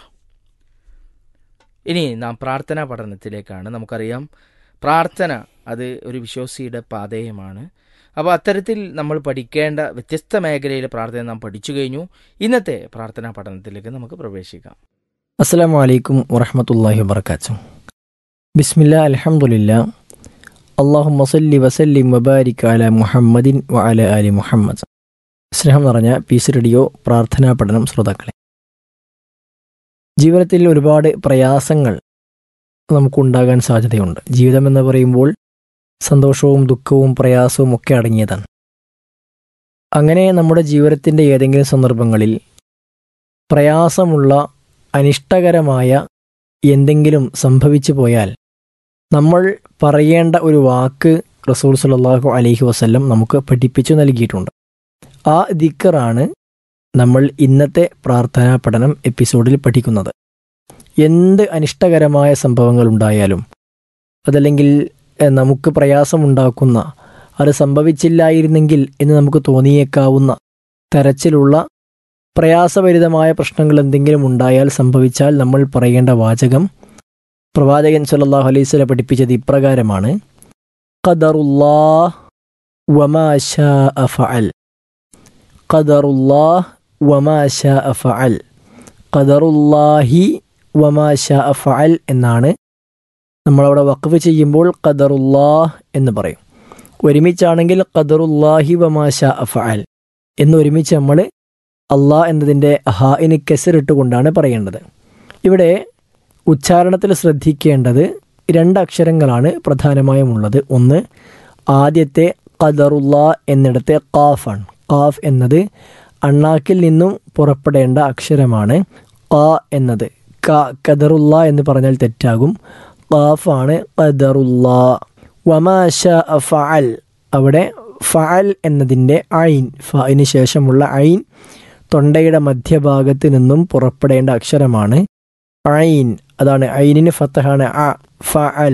ഇനി നാം പ്രാർത്ഥനാ പഠനത്തിലേക്കാണ് നമുക്കറിയാം പ്രാർത്ഥന അത് ഒരു വിശ്വാസിയുടെ പാതേയമാണ് അപ്പോൾ അത്തരത്തിൽ നമ്മൾ പഠിക്കേണ്ട വ്യത്യസ്ത മേഖലയിലെ പ്രാർത്ഥന നാം പഠിച്ചു കഴിഞ്ഞു ഇന്നത്തെ പ്രാർത്ഥനാ പഠനത്തിലേക്ക് നമുക്ക് പ്രവേശിക്കാം അസ്സാം വലൈക്കും വറഹമത്തല്ലാഹി വബർക്കാത്തു ബിസ്മില്ല അലഹമുല്ല അള്ളാഹു മസല്ലി വസല്ലി വബാരിക് അല മുഹമ്മദിൻ വ അല അലി മുഹമ്മദ് സ്നേഹം നിറഞ്ഞ പീസ് റേഡിയോ പ്രാർത്ഥനാ പഠനം ശ്രോതാക്കളെ ജീവിതത്തിൽ ഒരുപാട് പ്രയാസങ്ങൾ നമുക്കുണ്ടാകാൻ സാധ്യതയുണ്ട് ജീവിതം എന്ന് പറയുമ്പോൾ സന്തോഷവും ദുഃഖവും പ്രയാസവും ഒക്കെ അടങ്ങിയതാണ് അങ്ങനെ നമ്മുടെ ജീവിതത്തിൻ്റെ ഏതെങ്കിലും സന്ദർഭങ്ങളിൽ പ്രയാസമുള്ള അനിഷ്ടകരമായ എന്തെങ്കിലും സംഭവിച്ചു പോയാൽ നമ്മൾ പറയേണ്ട ഒരു വാക്ക് റസൂൽ സല്ലല്ലാഹു അലൈഹി വസല്ലം നമുക്ക് പഠിപ്പിച്ചു നൽകിയിട്ടുണ്ട് ആ ദിക്കറാണ് നമ്മൾ ഇന്നത്തെ പ്രാർത്ഥനാ പഠനം എപ്പിസോഡിൽ പഠിക്കുന്നത് എന്ത് അനിഷ്ടകരമായ സംഭവങ്ങൾ ഉണ്ടായാലും അതല്ലെങ്കിൽ എഹ്, നമുക്ക് പ്രയാസമുണ്ടാക്കുന്ന അത് സംഭവിച്ചില്ലായിരുന്നെങ്കിൽ എന്ന് നമുക്ക് തോന്നിയേക്കാവുന്ന തരത്തിലുള്ള പ്രയാസഭരിതമായ പ്രശ്നങ്ങൾ എന്തെങ്കിലും ഉണ്ടായാൽ സംഭവിച്ചാൽ നമ്മൾ പറയേണ്ട വാചകം പ്രവാചകൻ സല്ലല്ലാഹു അലൈഹി വസല്ലം പഠിപ്പിച്ചത് ഇപ്രകാരമാണ് ഖദറുല്ലാഹ് വമാ ശാഅ ഫഅൽ ഖദറുല്ലാഹ് വമാ ശാഅ ഫഅൽ ഖദറുല്ലാഹി വമാ ശാഅ ഫഅൽ എന്നാണ് നമ്മളവിടെ വഖഫ് ചെയ്യുമ്പോൾ ഖദറുല്ലാഹ് എന്ന് പറയും ഒരുമിച്ചാണെങ്കിൽ ഖദറുല്ലാഹി വമാ ശാഅ ഫഅൽ എന്ന് ഒരുമിച്ച് നമ്മൾ അള്ളാഹ് എന്നതിൻ്റെ ഹാഇന് കെസറിട്ടുകൊണ്ടാണ് പറയേണ്ടത് ഇവിടെ ഉച്ചാരണത്തിൽ ശ്രദ്ധിക്കേണ്ടത് രണ്ട് അക്ഷരങ്ങളാണ് പ്രധാനമായും ഉള്ളത് ഒന്ന് ആദ്യത്തെ ഖദറുള്ള എന്നിടത്തെ ഖാഫാണ് ഖാഫ് എന്നത് അണ്ണാക്കിൽ നിന്നും പുറപ്പെടേണ്ട അക്ഷരമാണ് ഖ എന്നത് ക ഖദറുള്ള എന്ന് പറഞ്ഞാൽ തെറ്റാകും ഖാഫാണ് ഖദറുള്ള വമാശ ഫഅൽ അവിടെ ഫഅൽ എന്നതിൻ്റെ ഐൻ ഫഇന് ശേഷമുള്ള ഐൻ തൊണ്ടയുടെ മധ്യഭാഗത്ത് നിന്നും പുറപ്പെടേണ്ട അക്ഷരമാണ് ഐൻ അതാണ് ഐനിന് ഫത്തഹാണ് അ ഫഅൽ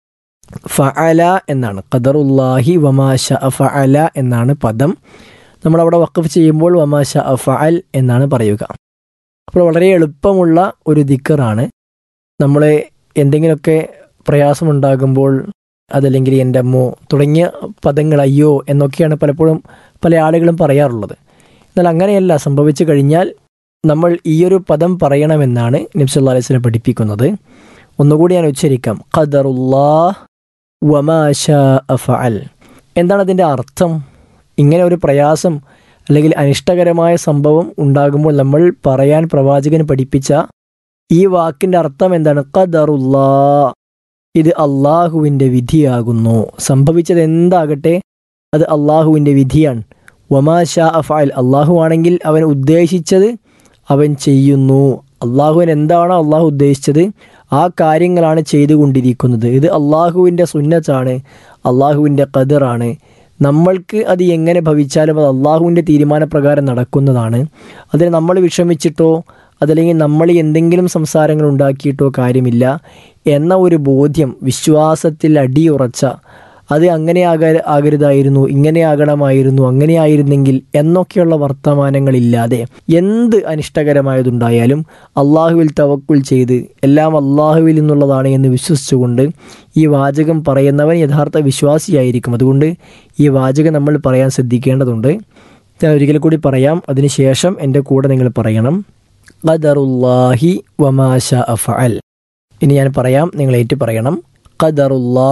ഫഅല എന്നാണ് ഖദറുല്ലാഹി വമാശ ഫഅല എന്നാണ് പദം നമ്മളവിടെ വഖഫ് ചെയ്യുമ്പോൾ വമാശ ഫഅൽ എന്നാണ് പറയുക അപ്പോൾ വളരെ എളുപ്പമുള്ള ഒരു ദിക്കറാണ് നമ്മൾ എന്തെങ്കിലുമൊക്കെ പ്രയാസമുണ്ടാകുമ്പോൾ അതല്ലെങ്കിൽ എൻ്റെ അമ്മോ തുടങ്ങിയ പദങ്ങൾ അയ്യോ എന്നൊക്കെയാണ് പലപ്പോഴും പല ആളുകളും പറയാറുള്ളത് എന്നാൽ അങ്ങനെയല്ല സംഭവിച്ചു കഴിഞ്ഞാൽ നമ്മൾ ഈയൊരു പദം പറയണമെന്നാണ് നബ്സല്ലാ അലൈഹി സ്വലം പഠിപ്പിക്കുന്നത് ഒന്നുകൂടി ഞാൻ ഉച്ചരിക്കാം ഖദറുല്ലാഹ് വമാശ ഫഅൽ എന്താണ് അതിൻ്റെ അർത്ഥം ഇങ്ങനെ ഒരു പ്രയാസം അല്ലെങ്കിൽ അനിഷ്ടകരമായ സംഭവം ഉണ്ടാകുമ്പോൾ നമ്മൾ പറയാൻ പ്രവാചകൻ പഠിപ്പിച്ച ഈ വാക്കിൻ്റെ അർത്ഥം എന്താണ് ഖദറുല്ലാ ഇത് അള്ളാഹുവിൻ്റെ വിധിയാകുന്നു സംഭവിച്ചത് എന്താകട്ടെ അത് അള്ളാഹുവിൻ്റെ വിധിയാണ് വമാ ഷാ അഫാൽ അള്ളാഹു ആണെങ്കിൽ അവൻ ഉദ്ദേശിച്ചത് അവൻ ചെയ്യുന്നു അള്ളാഹുവിൻ എന്താണോ അള്ളാഹു ഉദ്ദേശിച്ചത് ആ കാര്യങ്ങളാണ് ചെയ്തുകൊണ്ടിരിക്കുന്നത് ഇത് അള്ളാഹുവിൻ്റെ സുന്നത്താണ് അള്ളാഹുവിൻ്റെ കതിറാണ് നമ്മൾക്ക് അത് എങ്ങനെ ഭവിച്ചാലും അത് അള്ളാഹുവിൻ്റെ തീരുമാനപ്രകാരം നടക്കുന്നതാണ് അതിന് നമ്മൾ വിഷമിച്ചിട്ടോ അതല്ലെങ്കിൽ നമ്മൾ എന്തെങ്കിലും സംസാരങ്ങൾ ഉണ്ടാക്കിയിട്ടോ കാര്യമില്ല എന്ന ഒരു ബോധ്യം വിശ്വാസത്തിൽ അടിയുറച്ച അത് അങ്ങനെ ആകാ ആകരുതായിരുന്നു ഇങ്ങനെ ആകണമായിരുന്നു അങ്ങനെ ആയിരുന്നെങ്കിൽ എന്നൊക്കെയുള്ള വർത്തമാനങ്ങളില്ലാതെ എന്ത് അനിഷ്ടകരമായതുണ്ടായാലും അള്ളാഹുവിൽ തവക്കുൽ ചെയ്ത് എല്ലാം അള്ളാഹുവിൽ നിന്നുള്ളതാണ് എന്ന് വിശ്വസിച്ചുകൊണ്ട് ഈ വാചകം പറയുന്നവൻ യഥാർത്ഥ വിശ്വാസിയായിരിക്കും അതുകൊണ്ട് ഈ വാചകം നമ്മൾ പറയാൻ ശ്രദ്ധിക്കേണ്ടതുണ്ട് ഞാൻ ഒരിക്കൽ കൂടി പറയാം അതിനുശേഷം എൻ്റെ കൂടെ നിങ്ങൾ പറയണം ഖദറുല്ലാഹി വമാശ അഫഅൽ ഇനി ഞാൻ പറയാം നിങ്ങൾ ഏറ്റു പറയണം ഖദറുല്ലാ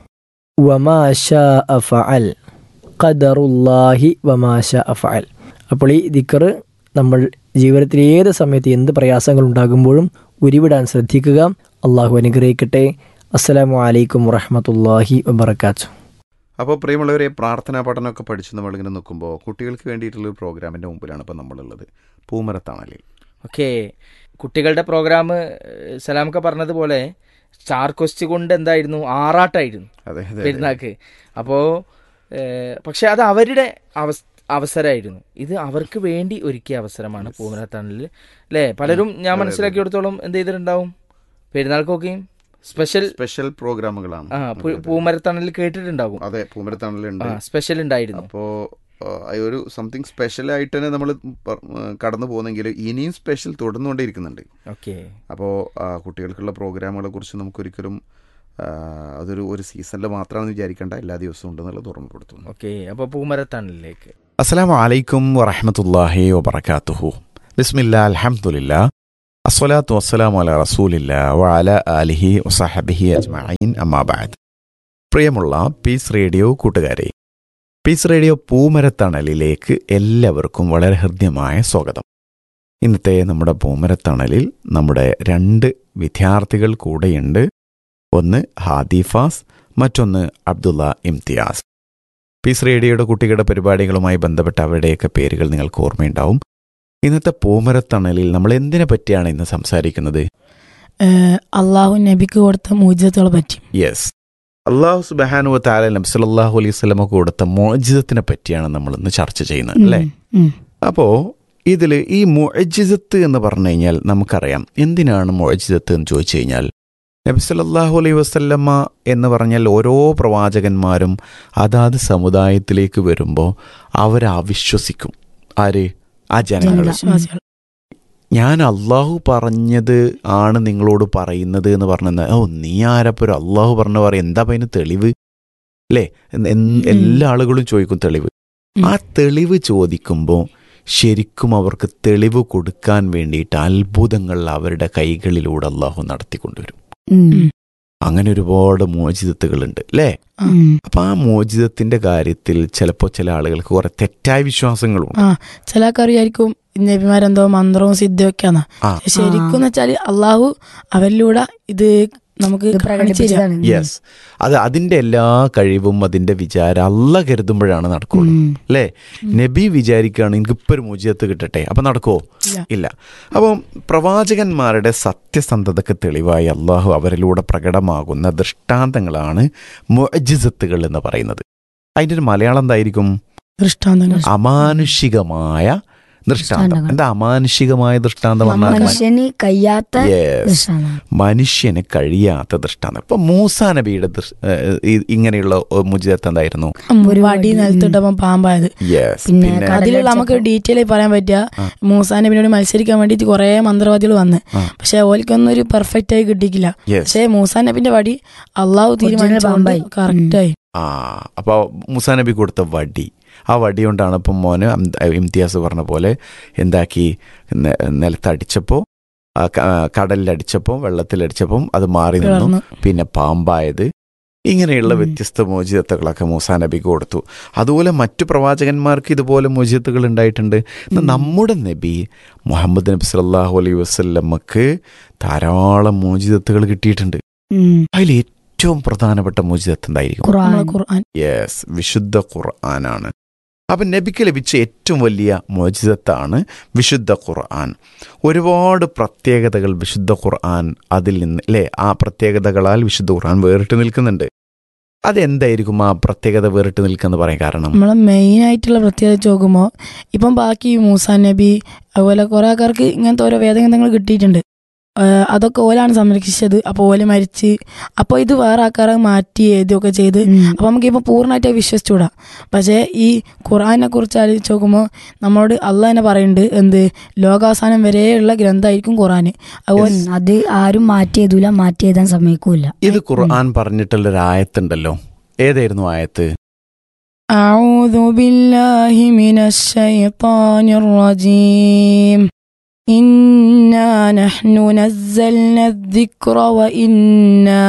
വമാശ അഫഅൽ ഖദറുല്ലാഹി വമാശ അഫഅൽ അപ്പോൾ ഈ ദിക്കറ് നമ്മൾ ജീവിതത്തിൽ ഏത് സമയത്ത് എന്ത് പ്രയാസങ്ങൾ ഉണ്ടാകുമ്പോഴും ഉരുവിടാൻ ശ്രദ്ധിക്കുക അള്ളാഹു അനുഗ്രഹിക്കട്ടെ അസ്സലാമു അലൈക്കും വറഹമത്തല്ലാഹി വബർക്കാത്തു അപ്പോൾ പ്രിയമുള്ളവരെ പ്രാർത്ഥനാ പഠനമൊക്കെ പഠിച്ച് നമ്മളിങ്ങനെ നിൽക്കുമ്പോൾ കുട്ടികൾക്ക് വേണ്ടിയിട്ടുള്ള ഒരു പ്രോഗ്രാമിൻ്റെ മുമ്പിലാണ് ഇപ്പോൾ നമ്മളുള്ളത് പൂമരത്താണലിൽ ഓക്കെ കുട്ടികളുടെ പ്രോഗ്രാം സലാമൊക്കെ പറഞ്ഞതുപോലെ സ്റ്റാർ ക്വസ്റ്റ് കൊണ്ട് എന്തായിരുന്നു ആറാട്ടായിരുന്നു അതെ അതെ പെരുന്നാക്ക് അപ്പോൾ പക്ഷെ അത് അവരുടെ അവസ്ഥ അവസരമായിരുന്നു ഇത് അവർക്ക് വേണ്ടി ഒരുക്കിയ അവസരമാണ് പൂമരത്തണലിൽ അല്ലേ പലരും ഞാൻ മനസ്സിലാക്കിയെടുത്തോളം എന്ത് ചെയ്തിട്ടുണ്ടാവും പെരുന്നാൾക്കൊക്കെയും സ്പെഷ്യൽ സ്പെഷ്യൽ പ്രോഗ്രാമുകളാണ് ആ പു- പൂമരത്തണലിൽ കേട്ടിട്ടുണ്ടാകും അതെ പൂമരത്തണലുണ്ട് ആ സ്പെഷ്യൽ ഉണ്ടായിരുന്നു അപ്പോ ആ, ഒരു സംതിങ് സ്പെഷ്യൽ ആയിട്ട് തന്നെ നമ്മൾ കടന്നു പോകുന്നെങ്കിൽ ഇനിയും സ്പെഷ്യൽ തുടർന്നുകൊണ്ടേയിരിക്കുന്നുണ്ട് ഓക്കെ അപ്പോൾ കുട്ടികൾക്കുള്ള പ്രോഗ്രാമുകളെ കുറിച്ച് നമുക്കൊരിക്കലും ആ, അതൊരു ഒരു സീസണിൽ മാത്രമാണെന്ന് വിചാരിക്കേണ്ട എല്ലാ ദിവസവും ഉണ്ടെന്നുള്ളത് ഓർമ്മപ്പെടുത്തുന്നു ഓക്കെ അപ്പോൾ പൂമരത്തണലിലേക്ക് അസ്സലാമു അലൈക്കും വറഹമത്തല്ലാഹി വബർക്കാത്തുഹു ബിസ്മില്ല അൽഹംദുലില്ലാ അസ്സലാത്തു വസ്സലാമു അല റസൂലില്ല വഅല ആലിഹി വസഹബിഹി അജ്മഈൻ അമ്മാബാദ് പ്രിയമുള്ള പീസ് റേഡിയോ കൂട്ടുകാരെ പീസ് റേഡിയോ പൂമരത്തണലിലേക്ക് എല്ലാവർക്കും വളരെ ഹൃദ്യമായ സ്വാഗതം ഇന്നത്തെ നമ്മുടെ പൂമരത്തണലിൽ നമ്മുടെ രണ്ട് വിദ്യാർത്ഥികൾ കൂടെയുണ്ട് ഒന്ന് ഹാദിഫാസ് മറ്റൊന്ന് അബ്ദുള്ള ഇംതിയാസ് പീസ് റേഡിയോയുടെ കുട്ടികളുടെ പരിപാടികളുമായി ബന്ധപ്പെട്ട അവരുടെയൊക്കെ പേരുകൾ നിങ്ങൾക്ക് ഓർമ്മയുണ്ടാവും ഇന്നത്തെ പൂമരത്തണലിൽ നമ്മൾ എന്തിനെ പറ്റിയാണ് ഇന്ന് സംസാരിക്കുന്നത് ഏഹ് അള്ളാഹു നബിക്ക് കൊടുത്ത മൂജിതത്തുകളെ പറ്റി യെസ് അള്ളാഹു സുബാനു താല നബി സല്ലല്ലാഹു അലൈഹി സ്വലമൊക്കെ കൊടുത്ത മോജിതത്തിനെ പറ്റിയാണ് നമ്മൾ ഇന്ന് ചർച്ച ചെയ്യുന്നത് അല്ലേ ഉം. അപ്പോൾ ഇതിൽ ഈ മുഅജിസത്ത് എന്ന് പറഞ്ഞു കഴിഞ്ഞാൽ നമുക്കറിയാം എന്തിനാണ് മുഅജിസത്ത് എന്ന് ചോദിച്ചു കഴിഞ്ഞാൽ നബി സല്ലല്ലാഹു അലൈഹി വസല്ലമ്മ എന്ന് പറഞ്ഞാൽ ഓരോ പ്രവാചകന്മാരും അതാത് സമുദായത്തിലേക്ക് വരുമ്പോൾ അവരെ അവിശ്വസിക്കും ആര് ആ ജനങ്ങൾ വിശ്വാസികൾ ഞാൻ അള്ളാഹു പറഞ്ഞത് ആണ് നിങ്ങളോട് പറയുന്നത് എന്ന് പറഞ്ഞത് ഓ നീ ആരപ്പോ ഒരു അള്ളാഹു പറഞ്ഞ പറയും എന്താ അതിന് തെളിവ് അല്ലേ എന്ന് എന്ന് എല്ലാ ആളുകളും ചോദിക്കും തെളിവ് ഉം. ആ തെളിവ് ചോദിക്കുമ്പോൾ ശരിക്കും അവർക്ക് തെളിവ് കൊടുക്കാൻ വേണ്ടിയിട്ട് അത്ഭുതങ്ങൾ അവരുടെ കൈകളിലൂടെ അള്ളാഹു നടത്തിക്കൊണ്ടുവരും ഉം. അങ്ങനെ ഒരുപാട് മോചിതത്തുകളുണ്ട് അല്ലേ ഉം. അപ്പൊ ആ മോചിതത്തിന്റെ കാര്യത്തിൽ ചിലപ്പോൾ ചില ആളുകൾക്ക് കുറെ തെറ്റായ വിശ്വാസങ്ങളുണ്ട് ആ ചില ആൾക്കാരിയായിരിക്കും നബിമാരെന്തോ മന്ത്രവും സിദ്ധമൊക്കെയാണ് ആ ശരിക്കും എന്ന് വെച്ചാല് അള്ളാഹു അവരിലൂടെ ഇത് നമുക്ക് ഇത് കാണിച്ചു തരാം. പ്രകടിപ്പിച്ചതാണ് യെസ് അത് അതിന്റെ എല്ലാ കഴിവും അതിന്റെ വിചാരം അല്ല കരുതുമ്പോഴാണ് നടക്കുള്ളൂ ഉം. അല്ലേ നബി വിചാരിക്കുകയാണ് എനിക്ക് ഇപ്പൊ ഒരു മുജിയത്ത് കിട്ടട്ടെ അപ്പൊ നടക്കുവോ ഇല്ല. ഇല്ല അപ്പം പ്രവാചകന്മാരുടെ സത്യസന്ധതയ്ക്ക് തെളിവായി അള്ളാഹു അവരിലൂടെ പ്രകടമാകുന്ന ദൃഷ്ടാന്തങ്ങളാണ് മുഅജിസത്തുകൾ എന്ന് പറയുന്നത് അതിന്റെ ഒരു മലയാളം എന്തായിരിക്കും ദൃഷ്ടാന്തങ്ങൾ അമാനുഷികമായ ദൃഷ്ടാന്തം ദൃഷ്ടാന്തങ്ങൾ. എന്താ അമാനുഷികമായ ദൃഷ്ടാന്തം പറഞ്ഞാൽ മനുഷ്യന് കഴിയാത്ത Yes. ദൃശ്യമാണ് മനുഷ്യന് കഴിയാത്ത ദൃഷ്ടാന്തം ഇപ്പൊ മൂസ നബിയുടെ ദൃഷ്- ഏഹ് ഈ- ഇങ്ങനെയുള്ള മുജിതത്ത് എന്തായിരുന്നു ഒരു വടി വടി, നിലത്തിട്ടപ്പോൾ പാമ്പായത് യെസ് പിന്നെ പിന്നെ കട- അതിലുള്ള നമുക്ക് ഡീറ്റെയിൽ ആയി പറയാൻ പറ്റുക ആ. മൂസാ നബിനോട് മത്സരിക്കാൻ വേണ്ടിയിട്ട് കുറേ മന്ത്രവാദികൾ വന്ന് ആ. പക്ഷെ ഓൽക്കൊന്നും ഒരു പെർഫെക്റ്റ് ആയി കിട്ടിയില്ല യെസ് പക്ഷേ മൂസാ നബിന്റെ വടി അള്ളാഹു തീരുമാനിച്ചു പാമ്പായി. കറക്റ്റ് ആയി ആ അപ്പോൾ മുസാ നബി കൊടുത്ത വടി ആ വടി കൊണ്ടാണ് ഇപ്പം മോന് അം- ഇംതിയാസ് പറഞ്ഞ പോലെ എന്താക്കി നെ- നിലത്തടിച്ചപ്പോൾ ആ ക- ആ കടലിലടിച്ചപ്പോൾ വെള്ളത്തിലടിച്ചപ്പം അത് മാറി നിന്നു പിളർന്നു പിന്നെ പാമ്പായത് ഇങ്ങനെയുള്ള ഉം. വ്യത്യസ്ത മോചിതത്തുകളൊക്കെ മൂസാ നബിക്ക് കൊടുത്തു അതുപോലെ മറ്റു പ്രവാചകന്മാർക്ക് ഇതുപോലെ മോചിതത്തുകൾ ഉണ്ടായിട്ടുണ്ട് എന്നാൽ ഉം. നമ്മുടെ നബി മുഹമ്മദ് നബി സല്ലല്ലാഹു അലൈഹി വസല്ലമക്ക് ധാരാളം മോചിതത്തുകൾ കിട്ടിയിട്ടുണ്ട് ഉം. അതിൽ ഏറ്റവും പ്രധാനപ്പെട്ട മോചിതത്ത് എന്തായിരിക്കും ഖുർആൻ നമ്മളെ ഖുർആൻ യെസ് വിശുദ്ധ ഖുർആനാണ് അപ്പം നബിക്ക് ലഭിച്ച ഏറ്റവും വലിയ മോചിതത്താണ് വിശുദ്ധ ഖുർആൻ ഒരുപാട് പ്രത്യേകതകൾ വിശുദ്ധ ഖുർആൻ അതിൽ നിന്ന് അല്ലേ ആ പ്രത്യേകതകളാൽ വിശുദ്ധ ഖുർആൻ വേറിട്ട് നിൽക്കുന്നുണ്ട് അതെന്തായിരിക്കും ആ പ്രത്യേകത വേറിട്ട് നിൽക്കുന്ന പറയാൻ കാരണം നമ്മളെ മെയിൻ ആയിട്ടുള്ള പ്രത്യേകത നോക്കുമ്പോൾ ഇപ്പം ബാക്കി മൂസാ നബി അതുപോലെ കുറെ ആൾക്കാർക്ക് ഇങ്ങനത്തെ ഓരോ വേദഗ്രന്ഥങ്ങൾ കിട്ടിയിട്ടുണ്ട് ആ, അതൊക്കെ ഓലാണ് സംരക്ഷിച്ചത് അപ്പോൾ ഓല മരിച്ച് അപ്പോൾ ഇത് വേറെ ആൾക്കാരെ മാറ്റി എഴുതിയൊക്കെ ചെയ്ത് ഉം. അപ്പോൾ നമുക്ക് ഇപ്പോൾ പൂർണ്ണമായിട്ട് വിശ്വസിച്ചുകൂടാ പക്ഷേ ഈ ഖുർആനെ കുറിച്ച് ആലോചിച്ച് നോക്കുമ്പോൾ നമ്മളോട് അള്ളാഹ് തന്നെ പറയുന്നുണ്ട് എന്ത് ലോകാവസാനം വരെയുള്ള ഗ്രന്ഥമായിരിക്കും ഖുർആൻ അതുപോലെ ഉം. അത് ആരും മാറ്റി എഴുതൂല മാറ്റി എഴുതാൻ സമ്മതിക്കൂല ഇത് ഖുർആൻ പറഞ്ഞിട്ടുള്ളൊരു ആയത്തുണ്ടല്ലോ ഏതായിരുന്നു ആയത്ത് أعوذ بالله من الشيطان الرجيم إنا نحن نزلنا الذكر وإنا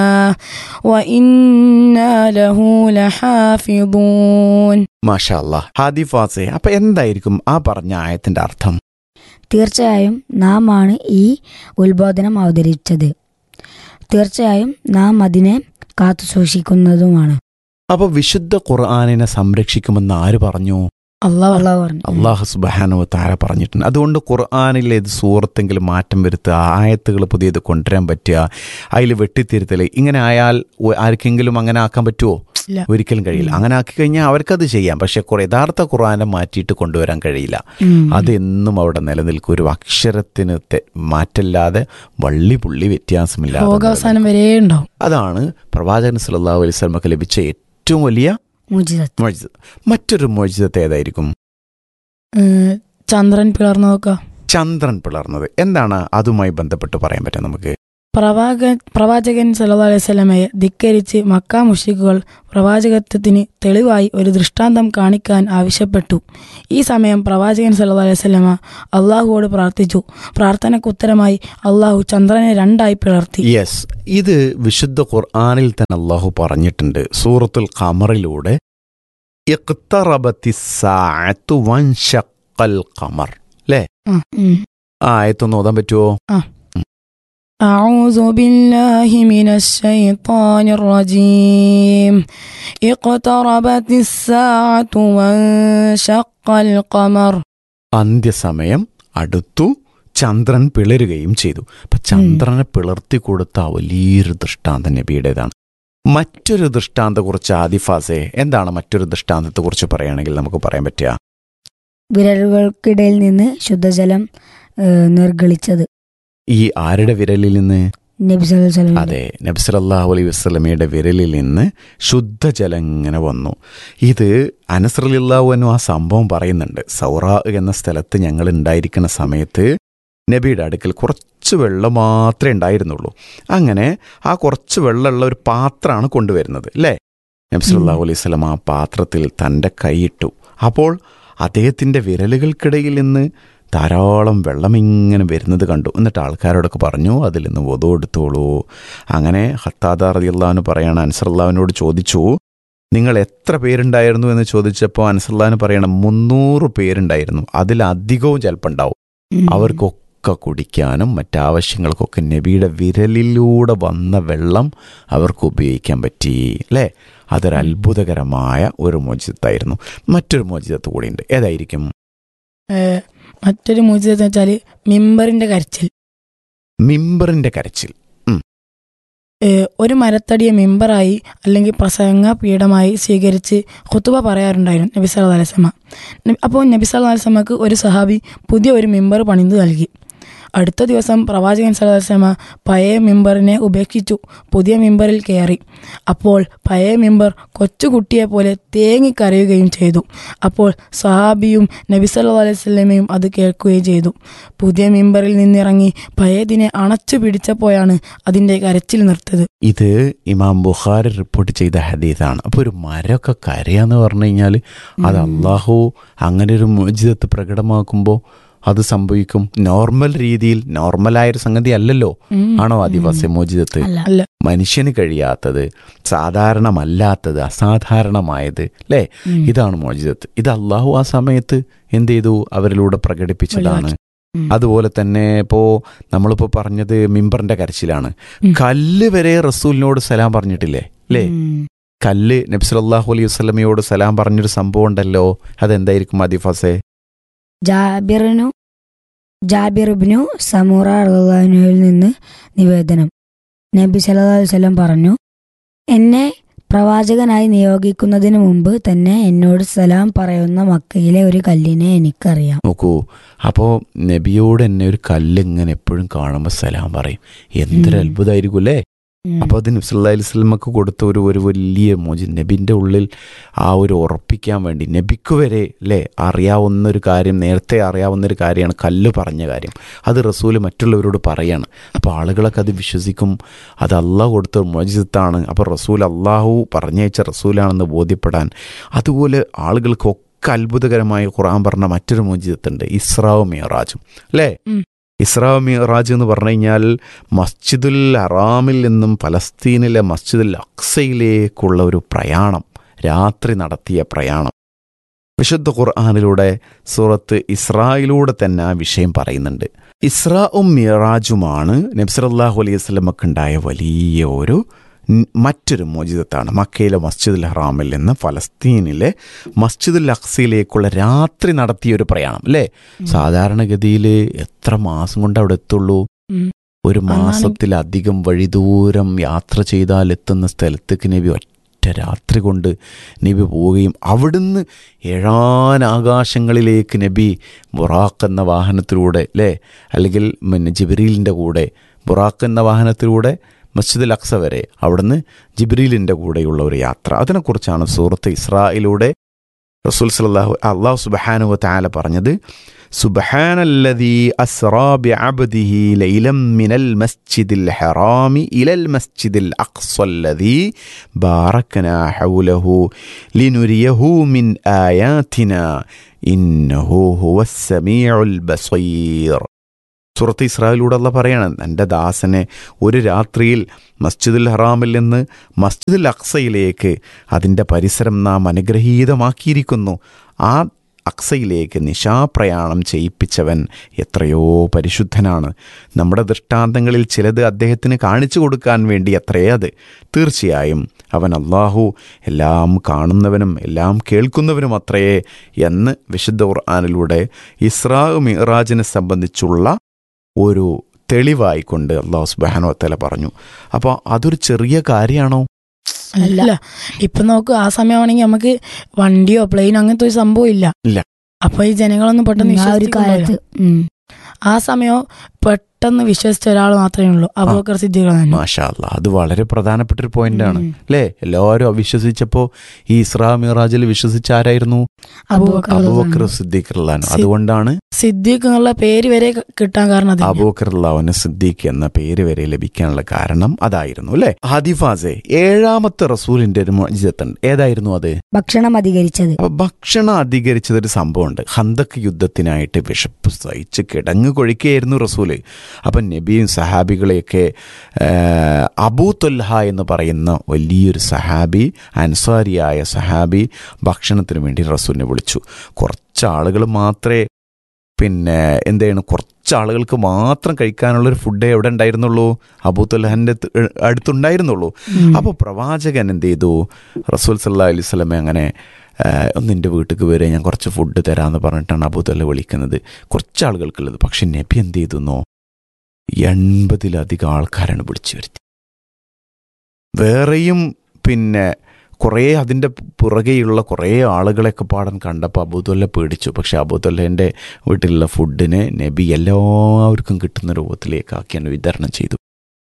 وإنا له لحافظون മാഷാ അല്ലാഹ് ഹാദി ഫാസെ അപ്പൊ എന്തായിരിക്കും ആ പറഞ്ഞ ആയത്തിന്റെ അർത്ഥം തീർച്ചയായും നാം ആണ് ഈ ഉത്ബോധനം അവതരിച്ചത് തീർച്ചയായും നാം അതിനെ കാത്തു സൂക്ഷിക്കുന്നതുമാണ് അപ്പൊ വിശുദ്ധ ഖുർആാനിനെ സംരക്ഷിക്കുമെന്ന് ആര് പറഞ്ഞു അള്ളാഹ് അള്ളാഹു പറഞ്ഞു അള്ളാഹു സുബാനു താര പറഞ്ഞിട്ടുണ്ട് അതുകൊണ്ട് ഖുർആാനിൽ ഏത് സൂറത്തെങ്കിലും മാറ്റം വരുത്തുക ആയത്തുകൾ പുതിയത് കൊണ്ടുവരാൻ പറ്റുക അതിൽ വെട്ടിത്തിരുത്തൽ ഇങ്ങനെ ആയാൽ ഒ- ആർക്കെങ്കിലും അങ്ങനെ ആക്കാൻ പറ്റുമോ ഇല്ല. ഒരിക്കലും കഴിയില്ല അങ്ങനെ ആക്കി കഴിഞ്ഞാൽ അവർക്കത് ചെയ്യാം പക്ഷെ കുറെ യഥാർത്ഥ ഖുർആനെ മാറ്റിയിട്ട് കൊണ്ടുവരാൻ കഴിയില്ല ഉം. അതെന്നും അവിടെ നിലനിൽക്കും ഒരു അക്ഷരത്തിന് തെ- മാറ്റല്ലാതെ വള്ളി പുള്ളി വ്യത്യാസമില്ലാതെ ലോകാവസാനം വരെ ഉണ്ടാവും അതാണ് പ്രവാചകൻ സല്ലല്ലാഹു അലൈഹി വസല്ലമക്ക് ലഭിച്ച ഏറ്റവും വലിയ മുജിതത്ത് മോചിത മറ്റൊരു മോചിതത്തെ ഏതായിരിക്കും ഏഹ് ചന്ദ്രൻ പിളർന്നു നോക്കുക ചന്ദ്രൻ പിളർന്നത് എന്താണ് അതുമായി ബന്ധപ്പെട്ട് പറയാൻ പറ്റും നമുക്ക് പ്രവാചകൻ പ്രവാചകൻ സല്ലല്ലാഹു അലൈഹി വസല്ലമയെ ധിക്കരിച്ച് മക്ക മുഷിക്കുകൾ പ്രവാചകത്വത്തിന് തെളിവായി ഒരു ദൃഷ്ടാന്തം കാണിക്കാൻ ആവശ്യപ്പെട്ടു ഈ സമയം പ്രവാചകൻ സല്ലല്ലാഹു അലൈഹി വസല്ലമ അള്ളാഹുവോട് പ്രാർത്ഥിച്ചു പ്രാർത്ഥനയ്ക്ക് ഉത്തരമായി അള്ളാഹു ചന്ദ്രനെ രണ്ടായി പിളർത്തി യെസ് ഇത് വിശുദ്ധ ഖുർആനിൽ തന്നെ അള്ളാഹു പറഞ്ഞിട്ടുണ്ട് സൂറത്തുൽ ഖമറിലൂടെ ഇഖ്തറബത്തി സാഅത്തു വൻഷഖൽ ഖമർ ഉം. ആ ആയത്തൊന്ന് ഓതാൻ പറ്റുമോ أعوذ بالله من الشيطان الرجيم اقتربت الساعة وانشق القمر അന്ത്യസമയം അടുത്തു ചന്ദ്രൻ പിളരുകയും ചെയ്തു അപ്പൊ ചന്ദ്രനെ പിളർത്തി കൊടുത്ത ആ വലിയൊരു ദൃഷ്ടാന്തം നബിയുടേതാണ് മറ്റൊരു ദൃഷ്ടാന്തത്തെ കുറിച്ച് ആദിഫാസെ എന്താണ് മറ്റൊരു ദൃഷ്ടാന്തത്തെ കുറിച്ച് പറയുകയാണെങ്കിൽ നമുക്ക് പറയാൻ പറ്റുക വിരലുകൾക്കിടയിൽ നിന്ന് ശുദ്ധജലം ഏഹ്, നിർഗളിച്ചത് ഈ ആരുടെ വിരലിൽ നിന്ന് നബി സല്ലല്ലാഹു അലൈഹി വസല്ലം അതെ നബ്സലല്ലാഹു അലൈഹി വസ്ലമയുടെ വിരലിൽ നിന്ന് ശുദ്ധജലം ഇങ്ങനെ വന്നു ഇത് അനസ്രലില്ലാഹു എന്നു ആ സംഭവം പറയുന്നുണ്ട് സൗറ എന്ന സ്ഥലത്ത് ഞങ്ങൾ ഉണ്ടായിരിക്കുന്ന സമയത്ത് നബിയുടെ അടുക്കൽ കുറച്ച് വെള്ളം മാത്രമേ ഉണ്ടായിരുന്നുള്ളൂ അങ്ങനെ ആ കുറച്ച് വെള്ളമുള്ള ഒരു പാത്രമാണ് കൊണ്ടുവരുന്നത് അല്ലേ നബ്സലല്ലാഹു അലൈഹി സ്വലം ആ പാത്രത്തിൽ തൻ്റെ കൈയിട്ടു അപ്പോൾ അദ്ദേഹത്തിൻ്റെ വിരലുകൾക്കിടയിൽ നിന്ന് ധാരാളം വെള്ളം ഇങ്ങനെ വരുന്നത് കണ്ടു എന്നിട്ട് ആൾക്കാരോടൊക്കെ പറഞ്ഞു അതിൽ നിന്ന് വധു എടുത്തോളൂ അങ്ങനെ ഹത്താദ റതിയുള്ളഹാന് പറയണ അൻസറുല്ലാവിനോട് ചോദിച്ചു നിങ്ങൾ എത്ര പേരുണ്ടായിരുന്നു എന്ന് ചോദിച്ചപ്പോൾ അൻസറുല്ലാന് പറയണം മുന്നൂറ് പേരുണ്ടായിരുന്നു അതിലധികവും ചിലപ്പോൾ ഉണ്ടാവും ഉം. അവർക്കൊക്കെ കുടിക്കാനും മറ്റാവശ്യങ്ങൾക്കൊക്കെ നബിയുടെ വിരലിലൂടെ വന്ന വെള്ളം അവർക്ക് ഉപയോഗിക്കാൻ പറ്റി അല്ലേ അതൊരു അത്ഭുതകരമായ ഒരു മോചിതത്തായിരുന്നു മറ്റൊരു മോചിതത്ത് കൂടിയുണ്ട് ഏതായിരിക്കും ഏഹ് മറ്റൊരു മൂജിത എന്ന് വെച്ചാൽ മിമ്പറിന്റെ കരച്ചിൽ മിമ്പറിന്റെ കരച്ചിൽ ഏഹ് ഒരു മരത്തടിയെ മിമ്പറായി അല്ലെങ്കിൽ പ്രസംഗ പീഠമായി സ്വീകരിച്ച് ഖുത്തുബ പറയാറുണ്ടായിരുന്നു നബി സല്ലല്ലാഹു അലൈഹി വസല്ലമ അപ്പോൾ നബി സല്ലല്ലാഹു അലൈഹി വസല്ലമക്ക് ഒരു സഹാബി പുതിയ ഒരു മിമ്പർ പണിതു നൽകി അടുത്ത ദിവസം പ്രവാചകൻ സല്ലല്ലാഹു അലൈഹി വസല്ലമ പഴയ മിമ്പറിനെ ഉപേക്ഷിച്ചു പുതിയ മിമ്പറിൽ കയറി അപ്പോൾ പഴയ മിമ്പർ കൊച്ചുകുട്ടിയെ പോലെ തേങ്ങിക്കരയുകയും ചെയ്തു അപ്പോൾ സഹാബിയും നബി സല്ലല്ലാഹു അലൈഹി വസല്ലമയും അത് കേൾക്കുകയും ചെയ്തു പുതിയ മിമ്പറിൽ നിന്നിറങ്ങി പഴയതിനെ അണച്ചു പിടിച്ചപ്പോഴാണ് അതിൻ്റെ കരച്ചിൽ നിർത്തത് ഇത് ഇമാം ബുഖാരി റിപ്പോർട്ട് ചെയ്ത ഹദീസാണ് അപ്പോൾ ഒരു മരമൊക്കെ കരയാന്ന് പറഞ്ഞു കഴിഞ്ഞാൽ അത് അള്ളാഹു അങ്ങനെ ഒരു മോചിതത്ത് പ്രകടമാക്കുമ്പോൾ അത് സംഭവിക്കും നോർമൽ രീതിയിൽ നോർമലായൊരു സംഗതി അല്ലല്ലോ ഉം. ആണോ ആദിവാസി മോചിതത്ത് അല്ല അല്ല മനുഷ്യന് കഴിയാത്തത് സാധാരണമല്ലാത്തത് അസാധാരണമായത് അല്ലേ ഉം. ഇതാണ് മോചിതത്ത് ഇത് അള്ളാഹു ആ സമയത്ത് എന്ത് ചെയ്തു അവരിലൂടെ പ്രകടിപ്പിച്ചതാണ് ഉം. അതുപോലെ തന്നെ ഇപ്പോ നമ്മളിപ്പോ പറഞ്ഞത് മിമ്പറിന്റെ കരച്ചിലാണ് ഉം. കല്ല് വരെ റസൂലിനോട് സലാം പറഞ്ഞിട്ടില്ലേ അല്ലേ ഉം. കല്ല് നബ്സലാഹു അലൈഹി വസ്ലമയോട് സലാം പറഞ്ഞൊരു സംഭവം ഉണ്ടല്ലോ അതെന്തായിരിക്കും ആദിഫാസെ ജാബിറിനു ജാബിറുബിനു സമൂറ റളിയല്ലാഹുവിൽ നിന്ന് നിവേദനം നബി സല്ലല്ലാഹു അലൈഹി വസല്ലം പറഞ്ഞു എന്നെ പ്രവാചകനായി നിയോഗിക്കുന്നതിന് മുമ്പ് തന്നെ എന്നോട് സലാം പറയുന്ന മക്കയിലെ ഒരു കല്ലിനെ എനിക്കറിയാം നോക്കൂ അപ്പോൾ നബിയോട് എന്നെ ഒരു കല്ല് ഇങ്ങനെ എപ്പോഴും കാണുമ്പോൾ സലാം പറയും എന്തൊരു ഉം. അത്ഭുതമായിരിക്കും അല്ലേ ഉം. അപ്പോൾ അത് നബ്സല്ലാ അലൈഹി സ്വലമക്ക് കൊടുത്ത ഒരു ഒരു വലിയ മോചി നബിൻ്റെ ഉള്ളിൽ ആ ഒരു ഉറപ്പിക്കാൻ വേണ്ടി നബിക്ക് വരെ അല്ലേ അറിയാവുന്ന ഒരു കാര്യം നേരത്തെ അറിയാവുന്ന ഒരു കാര്യമാണ് കല്ല് പറഞ്ഞ കാര്യം അത് റസൂല് മറ്റുള്ളവരോട് പറയാണ് അപ്പോൾ ആളുകളൊക്കെ അത് വിശ്വസിക്കും അത് അള്ളാഹ് കൊടുത്ത ഒരു മോചിതത്താണ് അപ്പോൾ റസൂൽ അള്ളാഹു പറഞ്ഞയച്ച റസൂലാണെന്ന് ബോധ്യപ്പെടാൻ അതുപോലെ ആളുകൾക്കൊക്കെ അത്ഭുതകരമായ ഖുർആൻ പറഞ്ഞ മറ്റൊരു മോചിതത്തുണ്ട് ഇസ്രാവ് മിയറാജും അല്ലേ ഉം. ഇസ്രാവ് മിയറാജ് എന്ന് പറഞ്ഞു കഴിഞ്ഞാൽ മസ്ജിദുൽ ഹറാമിൽ നിന്നും ഫലസ്തീനിലെ മസ്ജിദുൽ അക്സയിലേക്കുള്ള ഒരു പ്രയാണം രാത്രി നടത്തിയ പ്രയാണം വിശുദ്ധ ഖുർആാനിലൂടെ സൂറത്ത് ഇസ്രായിലൂടെ തന്നെ ആ വിഷയം പറയുന്നുണ്ട് ഇസ്രാവും മിറാജുമാണ് നബ്സലല്ലാഹു അലൈഹി സ്വലമക്കുണ്ടായ വലിയ ഒരു ൻ- മറ്റൊരു മോചിതത്താണ് മക്കയിലെ മസ്ജിദുൽ ഹറാമിൽ നിന്ന് ഫലസ്തീനിലെ മസ്ജിദുൽ അക്സയിലേക്കുള്ള രാത്രി നടത്തിയ ഒരു പ്രയാണം അല്ലേ സാധാരണഗതിയിൽ എത്ര മാസം കൊണ്ട് അവിടെ എത്തുള്ളൂ ഉം. ഒരു അന്നാണ് മാസത്തിലധികം വഴി ദൂരം യാത്ര ചെയ്താൽ എത്തുന്ന സ്ഥലത്തേക്ക് നബി ഒറ്റ ഒരൊറ്റ രാത്രി കൊണ്ട് നബി പോവുകയും അവിടുന്ന് ഏഴാൻ ആകാശങ്ങളിലേക്ക് നബി ബുറാഖ് എന്ന വാഹനത്തിലൂടെ അല്ലേ അല്ലെങ്കിൽ പിന്നെ ജിബ്രീലിൻ്റെ കൂടെ ബുറാഖ് എന്ന വാഹനത്തിലൂടെ മസ്ജിദുൽ അക്സ വരെ അവിടുന്ന് ജിബ്രീലിൻ്റെ കൂടെയുള്ള ഒരു യാത്ര അതിനെക്കുറിച്ചാണ് സൂറത്ത് ഇസ്രായിലൂടെ റസൂൽ സല്ലല്ലാഹു അള്ളാഹു സുബ്ഹാനഹു വ തആല പറഞ്ഞത് സുബ്ഹാനല്ലദീ അസ്റാ ബിഅബ്ദിഹി ലൈലം മിനൽ മസ്ജിദിൽ ഹറാമി ഇലൽ മസ്ജിദിൽ അഖ്സല്ലദീ ബാറക്കനാ ഹൗലഹു ലിനുരിയഹു മിൻ ആയാതിനാ ഇന്നഹു ഹുവസ് സമീഉൽ ബസീർ സുറത്ത് ഇസ്രായേലൂടെ അല്ല പറയണം എൻ്റെ ദാസനെ ഒരു രാത്രിയിൽ മസ്ജിദുൽ ഹറാമിൽ നിന്ന് മസ്ജിദുൽ അക്സയിലേക്ക് അതിൻ്റെ പരിസരം നാം അനുഗ്രഹീതമാക്കിയിരിക്കുന്നു ആ അക്സയിലേക്ക് നിശാപ്രയാണം ചെയ്യിപ്പിച്ചവൻ എത്രയോ പരിശുദ്ധനാണ് നമ്മുടെ ദൃഷ്ടാന്തങ്ങളിൽ ചിലത് അദ്ദേഹത്തിന് കാണിച്ചു കൊടുക്കാൻ വേണ്ടി അത്രയേ അത് തീർച്ചയായും അവൻ അള്ളാഹു എല്ലാം കാണുന്നവനും എല്ലാം കേൾക്കുന്നവനും അത്രയേ എന്ന് വിശുദ്ധ ഖുർആാനിലൂടെ ഇസ്രാ മിറാജിനെ സംബന്ധിച്ചുള്ള ഒരു തെളിവായിക്കൊണ്ട് അള്ളാഹു സുബാനോ തല പറഞ്ഞു അപ്പോൾ അതൊരു ചെറിയ കാര്യമാണോ അല്ല ഇപ്പൊ നോക്ക് ആ സമയമാണെങ്കിൽ നമുക്ക് വണ്ടിയോ പ്ലെയിനോ അങ്ങനത്തെ ഒരു സംഭവം ഇല്ല ഇല്ല. അപ്പൊ ഈ ജനങ്ങളൊന്നും പെട്ടെന്ന് ആ ഒരു വിശ്വസിക്കുന്നില്ല. കാലത്ത് ഉം. ആ സമയം പെട്ടെന്ന് വിശ്വസിച്ച ഒരാൾ മാത്രമേ ഉള്ളൂ അബൂബക്കർ സിദ്ദീഖ് തന്നെ മാഷാ അല്ലാ അത് വളരെ പ്രധാനപ്പെട്ട ഒരു പോയിന്റാണ് ഉം. അല്ലേ എല്ലാവരും അവിശ്വസിച്ചപ്പോൾ ഈ ഇസ്രാ മിറാജിൽ വിശ്വസിച്ച ആരായിരുന്നു അബൂബക്കർ അബൂബക്കർ സിദ്ദീഖ് റഹ്ലാൻ സി- അതുകൊണ്ടാണ് സിദ്ദീഖ് എന്നുള്ള പേര് വരെ ക- കിട്ടാൻ കാരണം അത് അബൂബക്കർ റഹ്ലാവിന് സിദ്ദീഖ് എന്ന പേര് വരെ ലഭിക്കാനുള്ള കാരണം അതായിരുന്നു അല്ലേ ഹദിഫാസെ ഏഴാമത്തെ റസൂലിന്റെ ഒരു മുഅ്ജിസത്തുണ്ട് ഏതായിരുന്നു അത് ഭക്ഷണം അധികരിച്ചത് അപ്പൊ ഭക്ഷണം അധികരിച്ചതൊരു സംഭവമുണ്ട് ഹന്തക്ക് യുദ്ധത്തിനായിട്ട് വിശപ്പ് സഹിച്ച് കിടങ്ങ് കൊഴിക്കുകയായിരുന്നു റസൂല് അപ്പം നബിയും സഹാബികളെയൊക്കെ ആ, അബൂ തൊൽഹ എന്ന് പറയുന്ന വലിയൊരു സഹാബി അൻസാരിയായ സഹാബി ഭക്ഷണത്തിന് വേണ്ടി റസൂലിനെ വിളിച്ചു കുറച്ച് ആളുകൾ മാത്രമേ പിന്നെ എന്താണ് കുറച്ച് ആളുകൾക്ക് മാത്രം കഴിക്കാനുള്ളൊരു ഫുഡേ എവിടെ ഉണ്ടായിരുന്നുള്ളൂ അബൂ തൊൽഹൻ്റെ അടുത്തുണ്ടായിരുന്നുള്ളൂ അപ്പോൾ പ്രവാചകൻ എന്ത് ചെയ്തു റസൂൽ സല്ലാ അലൈഹി സ്വലമെ അങ്ങനെ ആ, ഒന്ന് എൻ്റെ വീട്ടിലേക്ക് വരെ ഞാൻ കുറച്ച് ഫുഡ് തരാമെന്ന് പറഞ്ഞിട്ടാണ് അബൂതല്ല വിളിക്കുന്നത് കുറച്ച് ആളുകൾക്കുള്ളത് പക്ഷെ നബി എന്ത് ചെയ്തുന്നോ എൺപതിലധികം ആൾക്കാരാണ് വിളിച്ചു വരുത്തി വേറെയും പിന്നെ കുറേ അതിൻ്റെ പുറകെയുള്ള കുറേ ആളുകളെയൊക്കെ പാടാൻ കണ്ടപ്പോൾ അബൂദുല്ല പേടിച്ചു പക്ഷെ അബൂദുല്ലേൻ്റെ വീട്ടിലുള്ള ഫുഡിനെ നബി എല്ലാവർക്കും കിട്ടുന്ന രൂപത്തിലേക്കാക്കിയാണ് വിതരണം ചെയ്തു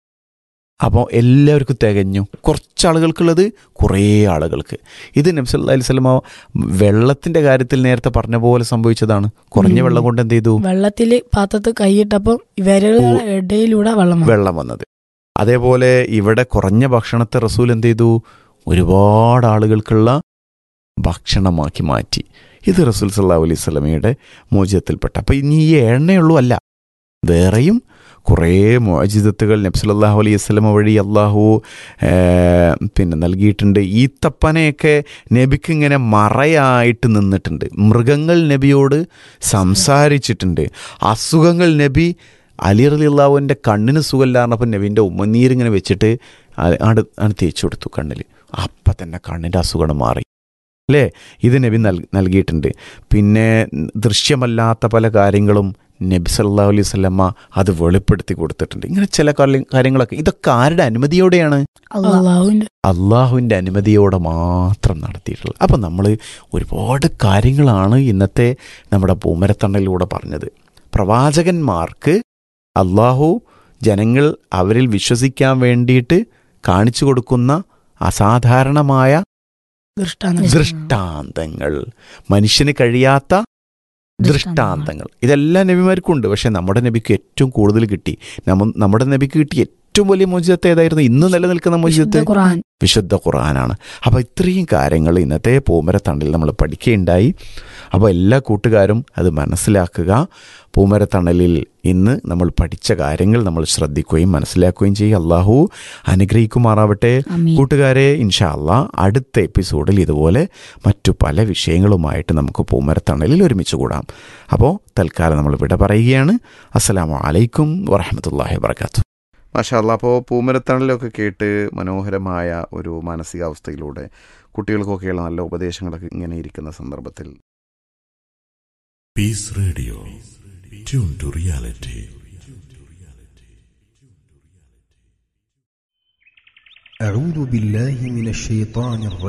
അപ്പോൾ എല്ലാവർക്കും തികഞ്ഞു കുറച്ച് ആളുകൾക്കുള്ളത് കുറേ ആളുകൾക്ക് ഇത് നബ്സല്ലാ അലൈഹി സ്വലമ വെള്ളത്തിൻ്റെ കാര്യത്തിൽ നേരത്തെ പറഞ്ഞ പോലെ സംഭവിച്ചതാണ് കുറഞ്ഞ ഉം. വെള്ളം കൊണ്ട് എന്ത് ചെയ്തു വെള്ളത്തില് പാത്രത്തിൽ കൈയിട്ടപ്പം വിരലുകളുടെ ഇടയിലൂടെ വെള്ളം വന്നു. വെള്ളം വന്നത് അതേപോലെ ഇവിടെ കുറഞ്ഞ ഭക്ഷണത്തെ റസൂൽ എന്ത് ചെയ്തു ഒരുപാട് ആളുകൾക്കുള്ള ഭക്ഷണമാക്കി മാറ്റി ഇത് റസൂൽ സല്ലാ അലൈഹി സ്വലമയുടെ മോചിതത്തിൽപ്പെട്ട അപ്പം ഇനി ഈ എണ്ണയുള്ളൂ അല്ല വേറെയും കുറേ മോചിതത്തുകൾ നബ്സല്ലാഹു അലൈഹി സ്വലമ വഴി അള്ളാഹു ഏർ, പിന്നെ നൽകിയിട്ടുണ്ട് ഈത്തപ്പനയൊക്കെ നബിക്ക് ഇങ്ങനെ മറയായിട്ട് നിന്നിട്ടുണ്ട് മൃഗങ്ങൾ നബിയോട് സംസാരിച്ചിട്ടുണ്ട് അസുഖങ്ങൾ നബി അലി അലി അള്ളാഹുവിൻ്റെ കണ്ണിന് സുഖമില്ലായിരുന്നപ്പോൾ നബീൻ്റെ ഉമ്മനീരിങ്ങനെ വെച്ചിട്ട് ആ- ആട് ആണ് തേച്ചു കൊടുത്തു കണ്ണിൽ അപ്പം തന്നെ കണ്ണിൻ്റെ അസുഖം മാറി അല്ലേ ഇത് നബി നൽ നൽകിയിട്ടുണ്ട് പിന്നെ ദൃശ്യമല്ലാത്ത പല കാര്യങ്ങളും നബി സല്ലല്ലാഹു അലൈഹി വസല്ലമ്മ അത് വെളിപ്പെടുത്തി കൊടുത്തിട്ടുണ്ട് ഇങ്ങനെ ചില കാര്യ- കാര്യങ്ങളൊക്കെ ഇതൊക്കെ ആരുടെ അനുമതിയോടെയാണ് അള്ളാഹ് അള്ളാഹുവിന്റെ അള്ളാഹുവിൻ്റെ അനുമതിയോടെ മാത്രം നടത്തിയിട്ടുള്ളത് അപ്പം നമ്മൾ ഒരുപാട് കാര്യങ്ങളാണ് ഇന്നത്തെ നമ്മുടെ പൂമരത്തണ്ണലിലൂടെ പറഞ്ഞത് പ്രവാചകന്മാർക്ക് അള്ളാഹു ജനങ്ങൾ അവരിൽ വിശ്വസിക്കാൻ വേണ്ടിയിട്ട് കാണിച്ചു കൊടുക്കുന്ന അസാധാരണമായ ദൃഷ്ടാന്തം ദൃഷ്ടാന്തങ്ങൾ മനുഷ്യന് കഴിയാത്ത ദൃഷ്ടാന്തങ്ങൾ ഇതെല്ലാം നബിമാർക്കും ഉണ്ട് പക്ഷെ നമ്മുടെ നബിക്ക് ഏറ്റവും കൂടുതൽ കിട്ടി നമ്മ നമ്മുടെ നബിക്ക് കിട്ടിയ ഏറ്റവും വലിയ മോചിതത്തെ ഏതായിരുന്നു ഇന്ന് നിലനിൽക്കുന്ന മോചിതത്തെ വിശുദ്ധ ഖുർആൻ വിശുദ്ധ ഖുർആനാണ് അപ്പോൾ ഇത്രയും കാര്യങ്ങൾ ഇന്നത്തെ പൂമരത്തണ്ടിൽ നമ്മൾ പഠിക്കുകയുണ്ടായി അപ്പോൾ എല്ലാ കൂട്ടുകാരും അത് മനസ്സിലാക്കുക പൂമരത്തണലിൽ ഇന്ന് നമ്മൾ പഠിച്ച കാര്യങ്ങൾ നമ്മൾ ശ്രദ്ധിക്കുകയും മനസ്സിലാക്കുകയും ചെയ്യും അള്ളാഹു അനുഗ്രഹിക്കുമാറാവട്ടെ ആമീൻ. കൂട്ടുകാരെ ഇൻഷാ അള്ളാ അടുത്ത എപ്പിസോഡിൽ ഇതുപോലെ മറ്റു പല വിഷയങ്ങളുമായിട്ട് നമുക്ക് പൂമരത്തണലിൽ ഒരുമിച്ച് കൂടാം അപ്പോൾ തൽക്കാലം നമ്മൾ ഇവിടെ പറയുകയാണ് അസ്സലാമു അലൈക്കും വറഹമത്തല്ലാഹി വർക്കാത്തു മാഷാല്ല അപ്പോൾ പൂമരത്തണലൊക്കെ കേട്ട് മനോഹരമായ ഒരു മാനസികാവസ്ഥയിലൂടെ കുട്ടികൾക്കൊക്കെയുള്ള നല്ല ഉപദേശങ്ങളൊക്കെ ഇങ്ങനെ ഇരിക്കുന്ന സന്ദർഭത്തിൽ Peace Radio. Tune to reality. أعوذ بالله من الشيطان الرجيم